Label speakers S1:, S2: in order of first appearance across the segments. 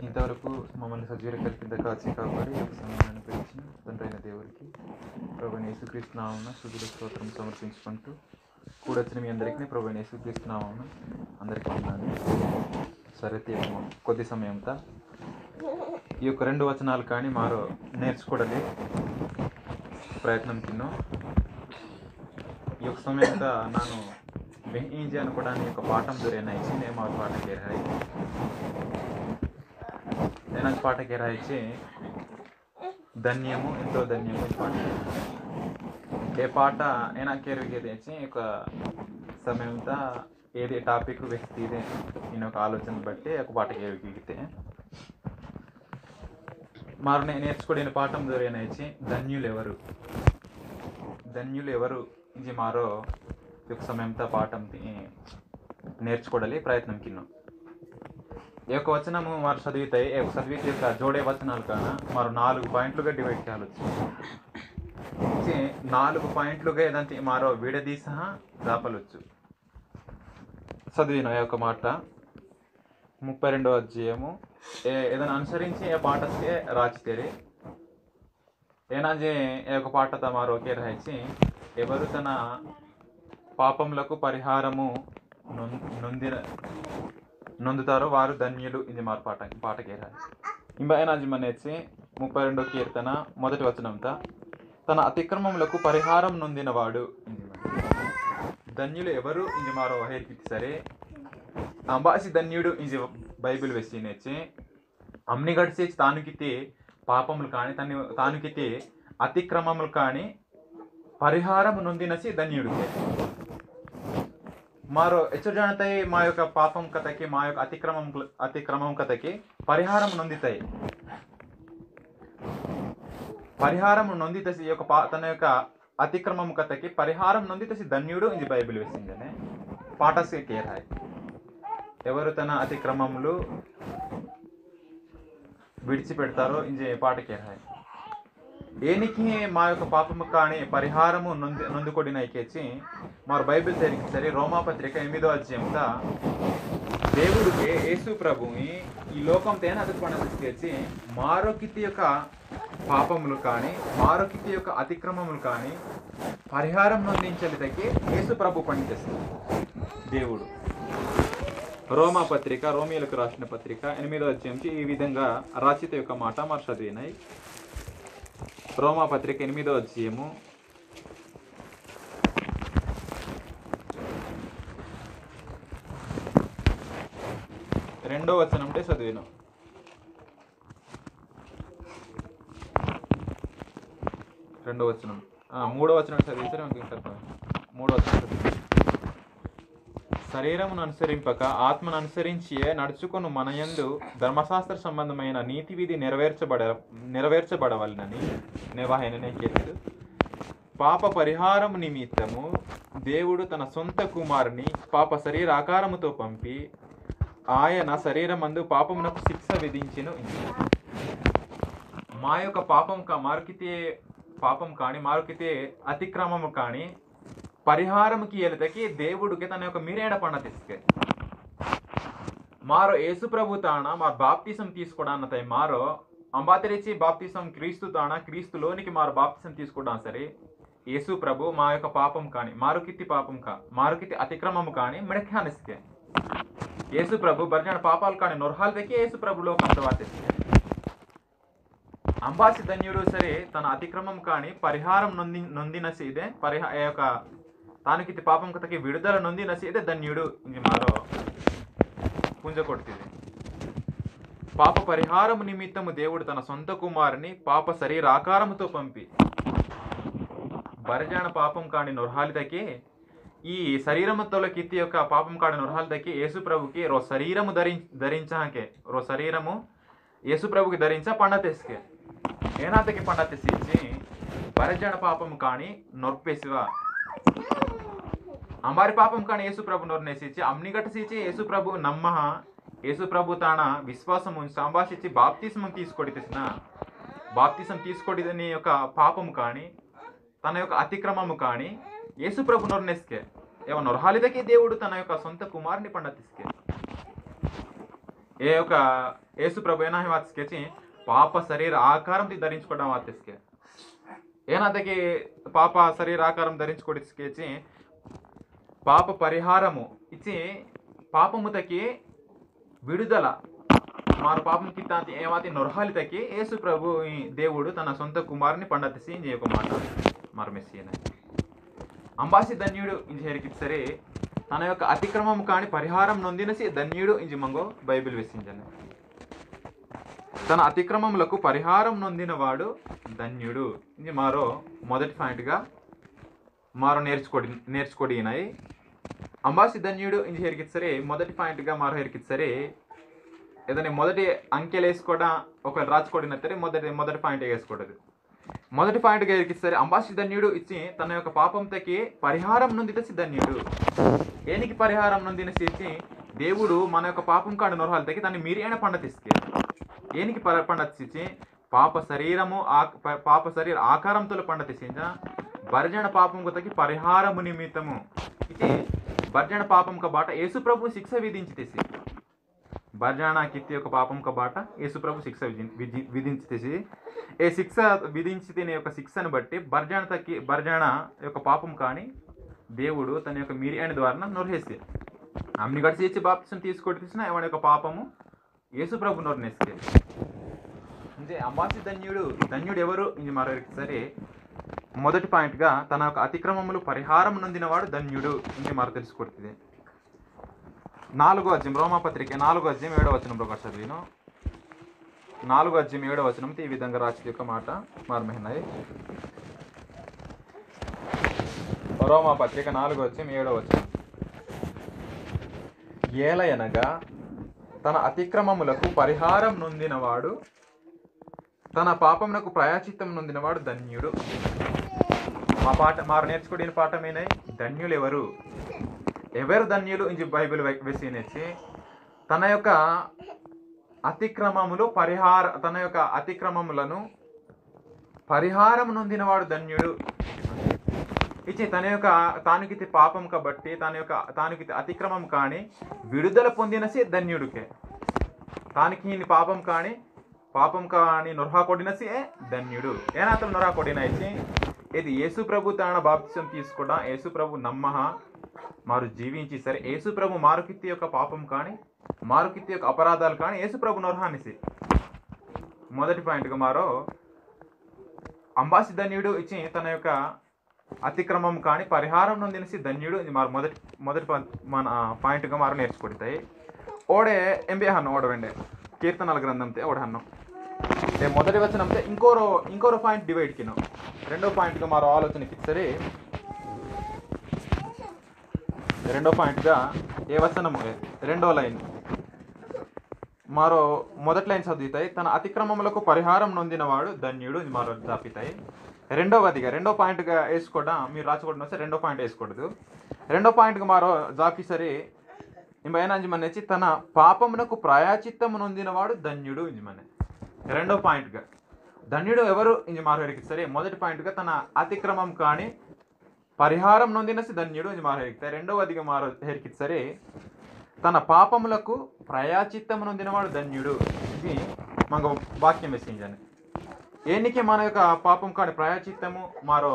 S1: ఇంతవరకు మమ్మల్ని సజీవ కింద కాచి కాపాడి ఈ యొక్క సమయాన్ని పెంచిన తండ్రైన దేవుడికి ప్రభు యేసుక్రీస్తు నామమున శుద్ధుల స్తోత్రం సమర్పించుకుంటూ కూడొచ్చిన మీ అందరికీ ప్రభు యేసుక్రీస్తు నామమున అందరికీ ఉన్నాను సరే తీయము కొద్ది సమయంతో ఈ యొక్క రెండు వచనాలు కానీ మారో నేర్చుకోవడలే ప్రయత్నం తిన్నో ಈ యొక్క ಸಮಯದ ನಾನು ಬೆಂಕಿ ಕೂಡ ಈ యొక్క ಪಾಠం ದೊರೆಯನಾಯಿಸಿ ನೇಮ ಅವ್ರ ಪಾಠ ಕೇರಾಯಿ ఏనాటి పాట కేరాయించి ధన్యము ఎంతో ధన్యము ఈ పాట ఏ పాట ఏనా కేరుಗೆ తెచ్చి ఒక సమయంతో ఏది టాపిక్ వ్యక్తి ಇದೆ నేను ఒక ఆలోచన బట్టి ఒక పాట కేరుగితే మారు నేను నేర్చుకోడిన పాఠం దొరేనైచి ధన్యులు ఎవరు ధన్యులు ఎవరు ఇది మారో యొక్క సమయంతో పాఠం నేర్చుకోవడాలి ప్రయత్నం కిన్ను ఈ యొక్క వచనము మారు చదివితే ఈ యొక్క చదివితే యొక్క జోడే వచనాలు కాన మారు నాలుగు పాయింట్లుగా డివైడ్ చేయాలొచ్చు ఇది నాలుగు పాయింట్లుగా ఏదంటే మారో విడదీ సహా దాపలొచ్చు చదివిన ఈ యొక్క మాట ముప్పై రెండవ అధ్యాయము ఏ ఏదైనా అనుసరించి ఏ పాటస్తే రాచితేరి ఏనాజే ఈ యొక్క పాట తమారు ఒకే రాయించి ఎవరు తన పాపములకు పరిహారము నొం- నొందిన నొందుతారో వారు ధన్యులు ఇది మారు పాట పాటకే రాయి ఇంబ ఏనాజీ మనేసి ముప్పై రెండో కీర్తన మొదటి వచనంతా తన అతిక్రమములకు పరిహారం నొందినవాడు ఇంది మరి. ధన్యులు ఎవరు ఇంది మారో హేర్కితి సరే అంబాసి ధన్యుడు ఇది బైబిల్ వెస్టినేచి అమ్ని గడిచేసి తానుకితే పాపములు కానీ తను తానుకితే అతిక్రమములు కానీ పరిహారము నొందినసి ధన్యుడు మారో ఎచ్చజానతై మా యొక్క పాపం కథకి మా యొక్క అతిక్రమం అతిక్రమం కథకి పరిహారం నొందితాయి పరిహారం నొందితసి ఈ యొక్క పా తన యొక్క అతిక్రమం కథకి పరిహారం నొందితసి ధన్యుడు ఇది బైబిల్ వేసిందనే పాటసే కేరాయ్ ఎవరు తన అతిక్రమములు విడిచిపెడతారో ఇంజే పాటకేరాయ్ దేనికి మా యొక్క పాపము కానీ పరిహారము నొంది నొందుకొడిన ఇకేచి మారు బైబిల్ తెరికి సరే రోమాపత్రిక ఎనిమిదో అధ్యాయంతా దేవుడికి యేసు ప్రభుని ఈ లోకం తేన అదుపుకొనసి మారోకితి యొక్క పాపములు కానీ మారోకితి యొక్క అతిక్రమములు కానీ పరిహారం నొందించలేదకి యేసు ప్రభు పనిచేస్తుంది దేవుడు రోమా పత్రిక రోమిలకు రాసిన పత్రిక ఎనిమిదో అధ్యాయంకి ఈ విధంగా రాచిత యొక్క మాట మరి చదివినాయి రోమా పత్రిక ఎనిమిదో అధ్యాయము రెండో వచనం అంటే చదివిన రెండో వచనం ఆ, మూడో వచనం చదివితే మనకి ఇంకా అర్థం. మూడో వచనం చదివి శరీరమును అనుసరింపక ఆత్మను అనుసరించి నడుచుకొను మనయందు ధర్మశాస్త్ర సంబంధమైన నీతి విధి నెరవేర్చబడ నెరవేర్చబడవలనని నిర్వహణనే కేసు పాప పరిహారం నిమిత్తము దేవుడు తన సొంత కుమారుని పాప శరీర ఆకారముతో పంపి ఆయన శరీరమందు పాపమునకు శిక్ష విధించెను మా యొక్క పాపం కా మారుకితే పాపం కానీ మారుకితే అతిక్రమము కానీ పరిహారముకి ఎలుతకి దేవుడికి తన యొక్క మీరేడ పండ తీసుకే మారో యేసు ప్రభు తాಣ మారు బాప్తిసం తీసుకోవడాన్నతై మారో అంబాతరిచి బాప్తిసం క్రీస్తు తాణ క్రీస్తులోనికి మారు బాప్తిసం తీసుకోవడం సరే యేసు ప్రభు మా యొక్క పాపం కానీ మారుకిత్తి పాపం కా మారుకిత్తి అతిక్రమము కానీ మిడఖ్యానిస్తే యేసు ప్రభు బర్జన పాపాలు కానీ నొర్హాలు తెక్కి యేసు ప్రభు లోకం వాతిస్తే అంబాసి ధన్యుడు సరే తన అతిక్రమం కానీ పరిహారం నొంది నొందిన సీదే పరిహా ఆ యొక్క తానుకితి పాపం కథకి విడుదల నొందిన సీదే ధన్యుడు ఇంక మారో పుంజ కొడుతుంది పాప పరిహారము నిమిత్తము దేవుడు తన సొంత కుమారుని పాప శరీర ఆకారముతో పంపి బరజాన పాపం కాని నొర్హాలితకి ఈ శరీరముతోలకిత్తి యొక్క పాపం కాడి నొర్హాలితకి యేసు ప్రభుకి రో శరీరము ధరి ధరించాకే రో శరీరము యేసు ప్రభుకి ధరించ పండ తెసుకే ఏనాతకి పండ తెసిచ్చి బరజాన పాపం కాని నొర్పేసివా అమారి పాపం కానీ యేసు ప్రభు నొర్నేసిచ్చి అమ్నిగట్టసిచ్చి యేసు ప్రభు నమ్మ యేసు ప్రభు తాన విశ్వాసం ఉంచి సంభాషించి బాప్తిస్మం తీసుకొడి తెసిన బాప్తిసం తీసుకొడిదని యొక్క పాపం కానీ తన యొక్క అతిక్రమము కానీ యేసు ప్రభు నొర్నేస్కే ఏమో నొరహాలిదకి దేవుడు తన యొక్క సొంత కుమారుని పండతిస్కే ఏ యొక్క యేసు ప్రభు ఏనా వాతిస్కేచి పాప శరీర ఆకారం ధరించుకోవడం వాతిస్కే ఏనాతకి పాప శరీర ఆకారం ధరించుకోడిస్కేచి పాప పరిహారము ఇచ్చి పాపముతకి విడుదల మారు పాపం కిత్తాంతి ఏమాతి నొరహాలితకి యేసు ప్రభు ఈ దేవుడు తన సొంత కుమారుని పండతిసి ఇంజ ఒక మాట మరమెస్సిన అంబాసి ధన్యుడు ఇంజ హెరికి సరే తన యొక్క అతిక్రమం కాని పరిహారం నొందినసి ధన్యుడు ఇంజి మంగో బైబిల్ వెసించను తన అతిక్రమములకు పరిహారం నొందినవాడు ధన్యుడు ఇది మారో మొదటి పాయింట్గా మారో నేర్చుకోడి నేర్చుకోడినాయి అంబాసి ధన్యుడు ఇంజ హెరికిచ్చరే మొదటి పాయింట్గా మారో హెరికిచ్చరే ఏదైనా మొదటి అంకెలు వేసుకోవడం ఒకవేళ రాచుకోడినత్తరే మొదటి మొదటి పాయింట్ వేసుకోవడదు మొదటి పాయింట్గా ఎరికిస్తారు అంబాసి ధన్యుడు ఇచ్చి తన యొక్క పాపంతకి పరిహారం నొందిత సిద్ధన్యుడు ఏనికి పరిహారం నొందిన ఇచ్చి దేవుడు మన యొక్క పాపం కాడు నొరహాలతకి తను మీరి అయిన పండతిస్తే ఏనికి పర పండతిచ్చి పాప శరీరము ఆ ప- పాప శరీర ఆకారంతో పండతిసించ భర్జన పాపం కొతకి పరిహారము నిమిత్తము ఇది భర్జన పాపం బాట యేసు ప్రభు శిక్ష విధించి తెసి బర్జానా కిత్తి యొక్క పాపం బాట యేసుప్రభు శిక్ష విధి- విధి విధించేసి ఏ శిక్ష విధించి తినే యొక్క శిక్షను బట్టి బర్జాన తక్కి బర్జాన యొక్క పాపం కానీ దేవుడు తన యొక్క మిరియాని ద్వారా నొరహేస్తే ఆమెను గడిచి ఇచ్చి బాప్తిసం తీసుకొట్టి తీసిన ఆమె యొక్క పాపము యేసుప్రభు నొరనేస్తే అంటే అంబాసి ధన్యుడు ధన్యుడు ఎవరు ఇది మరో సరే మొదటి పాయింట్గా తన యొక్క అతిక్రమములు పరిహారం నొందినవాడు ధన్యుడు ఇది మరో తెలుసుకొడుతుంది నాలుగో అధ్యాయం రోమాపత్రిక నాలుగో అధ్యాయం ఏడో వచనంలో ఒకటి చదివిను నాలుగో అధ్యాయం ఏడో వచనం ఈ విధంగా రాసి యొక్క మాట మార్మహినాయి రోమాపత్రిక నాలుగో అధ్యాయం ఏడో వచనం ఏలయనగా తన అతిక్రమములకు పరిహారం నొందినవాడు తన పాపమునకు ప్రయాచిత్తం నొందినవాడు ధన్యుడు మా పాట మారు నేర్చుకోడిన పాఠమేనై ధన్యులు ఎవరు ఎవరు ధన్యులు ఇంజి బైబిల్ వేసినచ్చి తన యొక్క అతిక్రమములు పరిహార తన యొక్క అతిక్రమములను పరిహారం నొందినవాడు ధన్యుడు ఇచ్చి తన యొక్క తానుకితి పాపం కాబట్టి తన యొక్క తానుకితి అతిక్రమం కానీ విడుదల పొందినసి ధన్యుడికే తానికి ఈయన పాపం కానీ పాపం కానీ నొరహా కొడినసి ధన్యుడు ఏనాతం నొరహా కొడిన ఇచ్చి ఇది యేసు ప్రభు తన బాప్తిసం తీసుకోవడం యేసు ప్రభు నమ్మహ మారు జీవించి సరే యేసు ప్రభు మారుకిత్తి యొక్క పాపం కానీ మారుకిత్తి యొక్క అపరాధాలు కానీ యేసు ప్రభు నొరహానిసి మొదటి పాయింట్గా మారో అంబాసి ధన్యుడు ఇచ్చి తన యొక్క అతిక్రమం కానీ పరిహారం నొందినసి ధన్యుడు ఇది మారు మొదటి మొదటి పా- మన పాయింట్గా మారు నేర్చుకుంటాయి ఓడే ఎంబీ హన్ను ఓడవండి కీర్తనల గ్రంథంతే ఓడ హన్ను ఏ మొదటి వచనంతే ఇంకోరో ఇంకోరో పాయింట్ డివైడ్ కిను రెండో పాయింట్గా మారు ఆలోచనకి సరే రెండో పాయింట్గా ఏ వచనము ఏ- రెండో లైన్ మరో మొదటి లైన్ చదువుతాయి తన అతిక్రమములకు పరిహారం నొందినవాడు ధన్యుడు ఇది మరో దాపితాయి రెండవదిగా రెండో పాయింట్గా వేసుకోవడం మీరు రాసుకోవడం వస్తే రెండో పాయింట్ వేసుకోకూడదు రెండో పాయింట్గా మారో జాకి సరే ఇంబైనాంజి మనేసి తన పాపమునకు ప్రాయాచిత్తము నొందినవాడు ధన్యుడు ఇది మన రెండో పాయింట్గా ధన్యుడు ఎవరు ఇంజి మారవరికి సరే మొదటి పాయింట్గా తన అతిక్రమం కానీ పరిహారం నొందినసి ధన్యుడు ఇంజి మారవరికి రెండవదిగా మారో హెరికి సరే తన పాపములకు ప్రయాచిత్తము నొందినవాడు ధన్యుడు ఇది మనకు వాక్యం వేసించండి ఏనికి మన యొక్క పాపం కాని ప్రాయచిత్తము మారో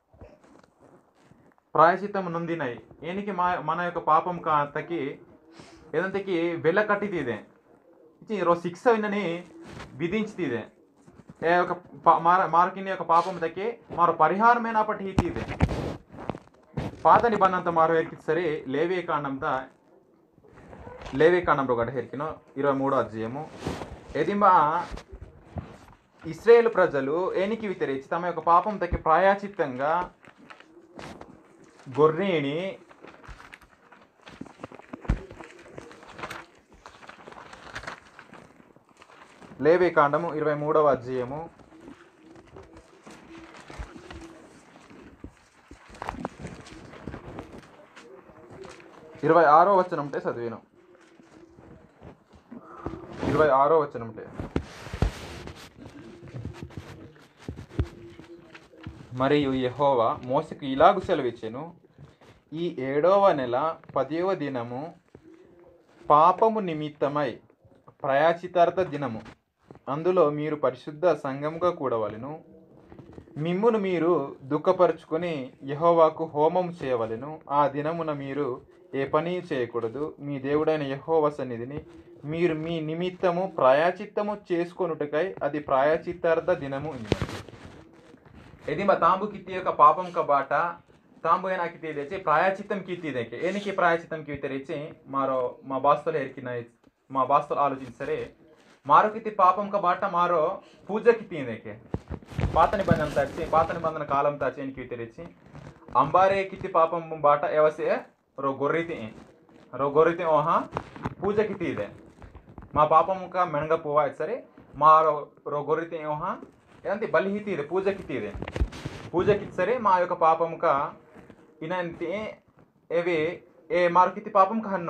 S1: ప్రాయచిత్తము నొందినాయి ఏనికి మా మన యొక్క పాపం కాతకి ఏదంతకి వెళ్ళ కట్టిదిదే ఇది రో శిక్ష విన్నని విధించితిదే ఏ ఒక పా- మార మారకిని యొక్క పాపం తక్కి మారు పరిహారమైన పట్టి హీతిదే పాత నిబంధనంత మారు ఎరికి సరే లేవే కాండంత లేవే కాండంలో గడ హెరికినో ఇరవై మూడో అధ్యాయము ఎదింబా ఇస్రాయేల్ ప్రజలు ఏనికి వితరించి తమ యొక్క పాపం తగ్గి ప్రాయాచిత్తంగా గొర్రెని లేవే కాండము ఇరవై మూడవ అధ్యాయము ఇరవై ఆరో వచనం ఉంటే చదివినాం ఇరవై ఆరో వచనం ఉంటే మరియు యెహోవా మోసకు ఇలాగు సెలవిచ్చెను ఈ ఏడవ నెల పదవ దినము పాపము నిమిత్తమై ప్రయాచితార్థ దినము అందులో మీరు పరిశుద్ధ సంఘముగా కూడవలెను మిమ్మును మీరు దుఃఖపరుచుకొని యెహోవాకు హోమం చేయవలెను ఆ దినమున మీరు ఏ పని చేయకూడదు మీ దేవుడైన యెహోవా సన్నిధిని మీరు మీ నిమిత్తము ప్రాయాచిత్తము చేసుకొనుటకై అది ప్రాయాచిత్తార్థ దినము ఇది यदि मैं तांबू किती యొక్క పాపం క బాట ತಾಂಬು ಏನಾಕಿತಿ ಇದೆ ಪ್ರಾಯಚಿತ್ತಂ ಕೀತಿದಕ್ಕೆ ಏನಕ್ಕೆ ಪ್ರಾಯಚಿತ್ತಂ ಕೀತಿರಿచి మారో మా బాస్తలు ఎరికిన మా బాస్తలు ఆలోచించరే మారో కితి పాపం క బాట మారో పూజ కితి ಇದಕ್ಕೆ పాత నిబంధన తచ్చి పాత నిబంధన కాలం తచ్చి ఏం కీతిరిచి అంబారే కితి పాపం బాట ఎవసే రో గొర్రితి రో గొర్రితి ఓహా పూజ కితి ಇದೆ మా పాపం క ಮೆಣಗ ಪೂವ ಸರಿ మా రో రో గొర్రితి ఓహా ఏంటి బలిహితి ಇದೆ పూజ కితి ಇದೆ పూజకి సరే మా యొక్క పాపముక ఇనంతే ఏవి ఏ మారుకితి పాపం హన్ను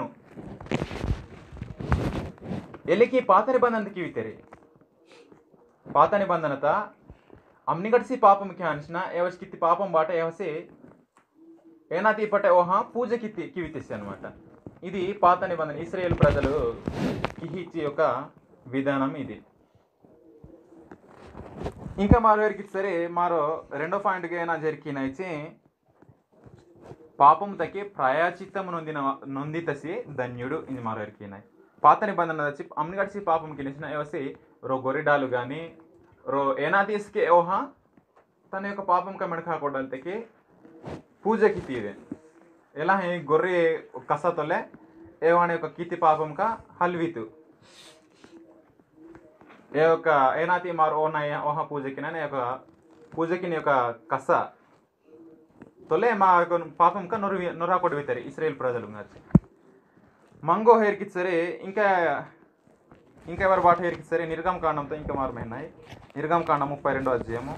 S1: ಎಲ್ಲಿಗೆ ಪಾತ ನಿಬಂಧನ ಕಿವಿತೆರಿ ಪಾತ ನಿಬಂಧನತ ಅಮ್ನಿಗಡ್ಸಿ ಪಾಪಂ ಕ್ಯಾನ್ಸ್ನ ಯಾವಸ್ ಕಿತ್ತಿ పాపం బాట ఎవసి ఏనాతి పట్ట ఓహ పూజ కిత్తి కివితేసి అనమాట ఇది పాత నిబంధన ఇస్రాయేల్ ప్రజలు కిహిచ్చి యొక్క విధానం ఇది ఇంకా మారు వరకు సరే మారో రెండో పాయింట్గా ఏనా జరిగినైతే పాపం తక్కి ప్రాయాచిత్తము నొందిన నొందితసి ధన్యుడు ఇది మారు వరకు పాత నిబంధన వచ్చి అమ్మిగడిసి పాపం కిలిసిన ఎవసి రో గొరిడాలు కానీ రో ఏనా తీసుకే ఓహ తన యొక్క పాపం కమెడ కాకూడదకి పూజకి తీరే ఎలా హే గొర్రె కస తొಲೆ ఏవాని యొక్క కితి పాపం కా హల్వితు ఏ యొక్క ఏనాతి మారు ఓనాయ ఓహ పూజకిన యొక్క పూజకిని యొక్క కస తొಲೆ మా యొక్క పాపం కా నొరు నొరా కొడివితారు ఇస్రాయేల్ ప్రజలు వచ్చి మంగో హెయిర్కి సరే ఇంకా ఇంకా ఎవరి బాట హెయిర్కి సరే నిర్గమ కాండంతో ఇంకా మారుమైనాయి నిర్గమ కాండం ముప్పై రెండో అధ్యాయము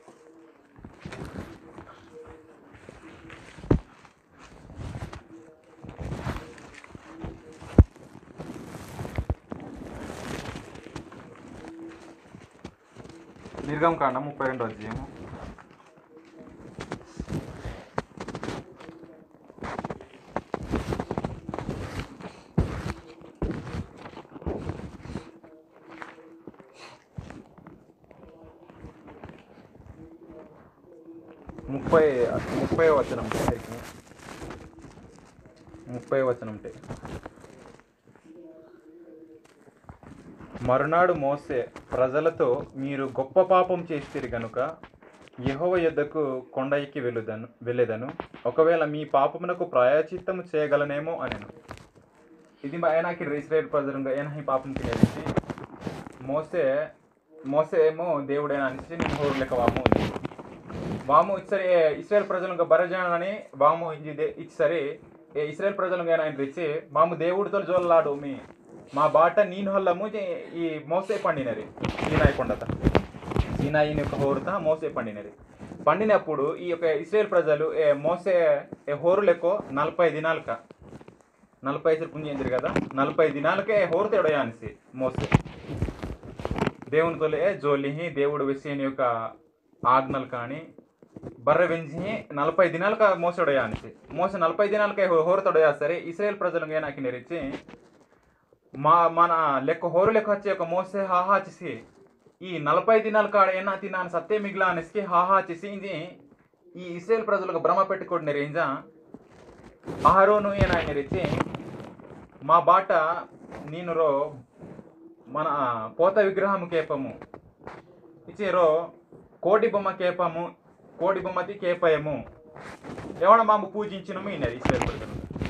S1: నిర్గమ కాండం ముప్పై రెండో అధ్యాయము ముప్పై ముప్పై వచనం హెయిర్కి ముప్పై వచనం ఉంటాయి మరునాడు మోసే ప్రజలతో మీరు గొప్ప పాపం చేస్తారు గనుక యెహోవ యొద్దకు కొండ ఎక్కి వెళ్ళుదను వెళ్ళేదను ఒకవేళ మీ పాపమునకు ప్రాయచిత్తము చేయగలనేమో అనెను ఇది మా ఆయనకి ఇస్రాయేల్ ప్రజలు ఏనా ఈ పాపం తినేసి మోసే మోసే ఏమో దేవుడైనా అనేసి నేను హోరు లెక్క వాము ఉంది వాము ఇచ్చరి ఇస్రాయేల్ ప్రజలకు బరజానని వాము ఇది ఇచ్చరి ఏ ఇస్రాయేల్ ప్రజలకు ఆయన తెచ్చి మాము దేవుడితో జోలలాడు మీ మా బాట నీను హల్లము జే- ఈ మోసే పండినరి సీనాయి కొండత సీనాయిని యొక్క హోరుత మోసే పండినరి పండినప్పుడు ఈ యొక్క ఇస్రాయేల్ ప్రజలు ఏ మోసే ఏ హోరు లెక్కో నలభై దినాలక నలభై ఐదు పుణ్యం కదా నలభై దినాలకే హోరు తేడయా అనేసి మోసే దేవునితో జోలిహి దేవుడు విషయం యొక్క ఆజ్ఞలు కానీ బర్రె వెంచి నలభై దినాలకు మోసడయా అనేసి మోస నలభై దినాలకే హోరతోడయా సరే ఇస్రాయేల్ ప్రజలు నాకు నెరిచి మా మన లెక్క హోరు లెక్క వచ్చి ఒక మోసే హాహా చేసి ఈ నలభై దినాల కాడ ఏనా తిన్నాను సత్తే మిగిలా అనేసి హాహా చేసి ఇది ఈ ఇస్రాయేల్ ప్రజలకు భ్రమ పెట్టుకోండి రేంజా ఆహారోను ఏనా నెరిచి మా బాట నేను రో మన పోత విగ్రహం కేపము ఇచ్చేరో కోటి బొమ్మ కేపము కోడి బొమ్మతి కేపయము ఎవడ మాము పూజించినము ఈయనది ఇస్రాయేల్ ప్రజలు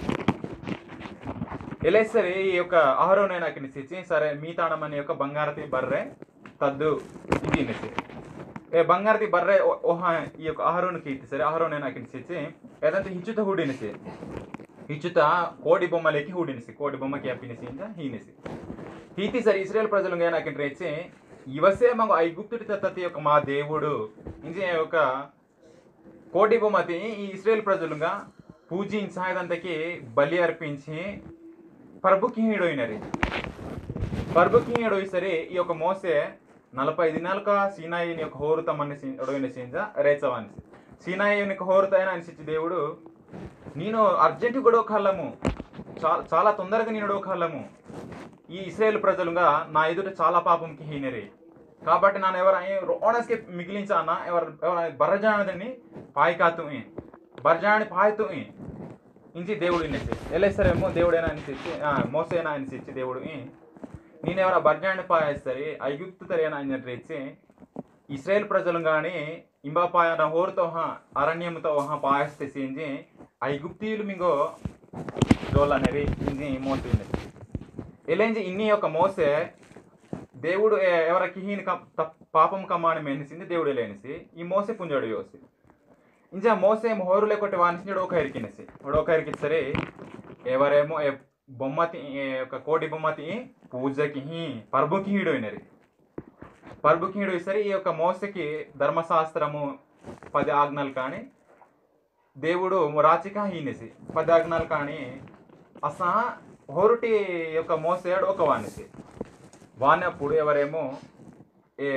S1: ఎలా సరే ఈ యొక్క ఆహారం నాకు నిశ్చించి సరే మీ తాళం అనే యొక్క బంగారతి బర్రె తద్దు ఇది నిశ్చి ఏ బంగారతి బర్రె ఓ- ఓహ ఈ యొక్క ఆహారానికి ఇట్టి సరే ఆహారం నాకు నిశ్చించి ఏదంటే హిచ్చుత హూడినిసి హిచ్చుత కోడి బొమ్మలేకి హూడినిసి కోడి బొమ్మకి అప్పినిసి ఇంకా హీనిసి హీతి సరే ఇస్రాయేల్ ప్రజలు నాకు రేచి ఇవసే మాకు ఐగుప్తుడి తత్తతి యొక్క మా దేవుడు ఇంజే యొక్క కోటి బొమ్మతి ఈ ఇస్రాయేల్ ప్రజలుగా పూజించి ఆయనంతకి బలి అర్పించి ప్రభుకి హీడోయినరి ప్రభుకి హీడోయి సరే ఈ యొక్క మోసే నలభై దినాలుక సీనాయిని యొక్క హోరుతమని ఒడోయిన సీంజ రేచవాని సీనాయిని యొక్క హోరుతాయని అనిసించి దేవుడు నేను అర్జెంటు గొడవ కళ్ళము చాలా చాలా తొందరగా నేను ఒడవ కళ్ళము ఈ ఇస్రాయేల్ ప్రజలుగా నా ఎదుట చాలా పాపంకి హీనరే కాబట్టి ನಾನು ఎవರ ಓಣಸ್ಗೆ ಮಿಗಿಲಿಂಚಾನ ఎవರ ఎవರ ಬರಜಾಣದನಿ పాయికాతు బర్జాని పాయతు ఇంచి దేవుడు ఇన్నేసి ఎలేసరేమో దేవుడైనా అనిసిచ్చి మోసైనా అనిసిచ్చి దేవుడు నేను ఎవರ బర్జాని పాయేస్తారు ఐగుప్తు తరేనా అని రేచి ఇస్రాయేల్ ప్రజలు కానీ ఇంబాపాయన హోరుతో అరణ్యంతో పాయేస్తే సింజి ఐగుప్తీయులు మింగో డోలనేవి ఇంజి మోసింది ఎలేంజి ఇన్ని యొక్క మోసే దేవుడు ఎ- ఎవరికి హీన కం- తప్- పాపం కమాని మెనిసింది దేవుడు లేనిసి ఈ మోసೆ పుంజాడు యోసి ఇంజ మోసే హోరులే కొట్టి వానిసి ఒక ఎరికినేసి ఒక ఎరికిసరి ఎవరేమో ఎ- బొమ్మతి ఏ ఒక కోటి బొమ్మతి పూజకి పర్బుకి హీడోయినరి పర్బుకి హీడోయిసరి ఈ యొక్క మోసకి ధర్మశాస్త్రము పది ఆజ్ఞలు కానీ దేవుడు రాచిక హీనేసి పది ఆజ్ఞలు కానీ అసా హోరుటి యొక్క మోసేడు ఒక వానిసి వానప్పుడు ఎవరేమో ఏ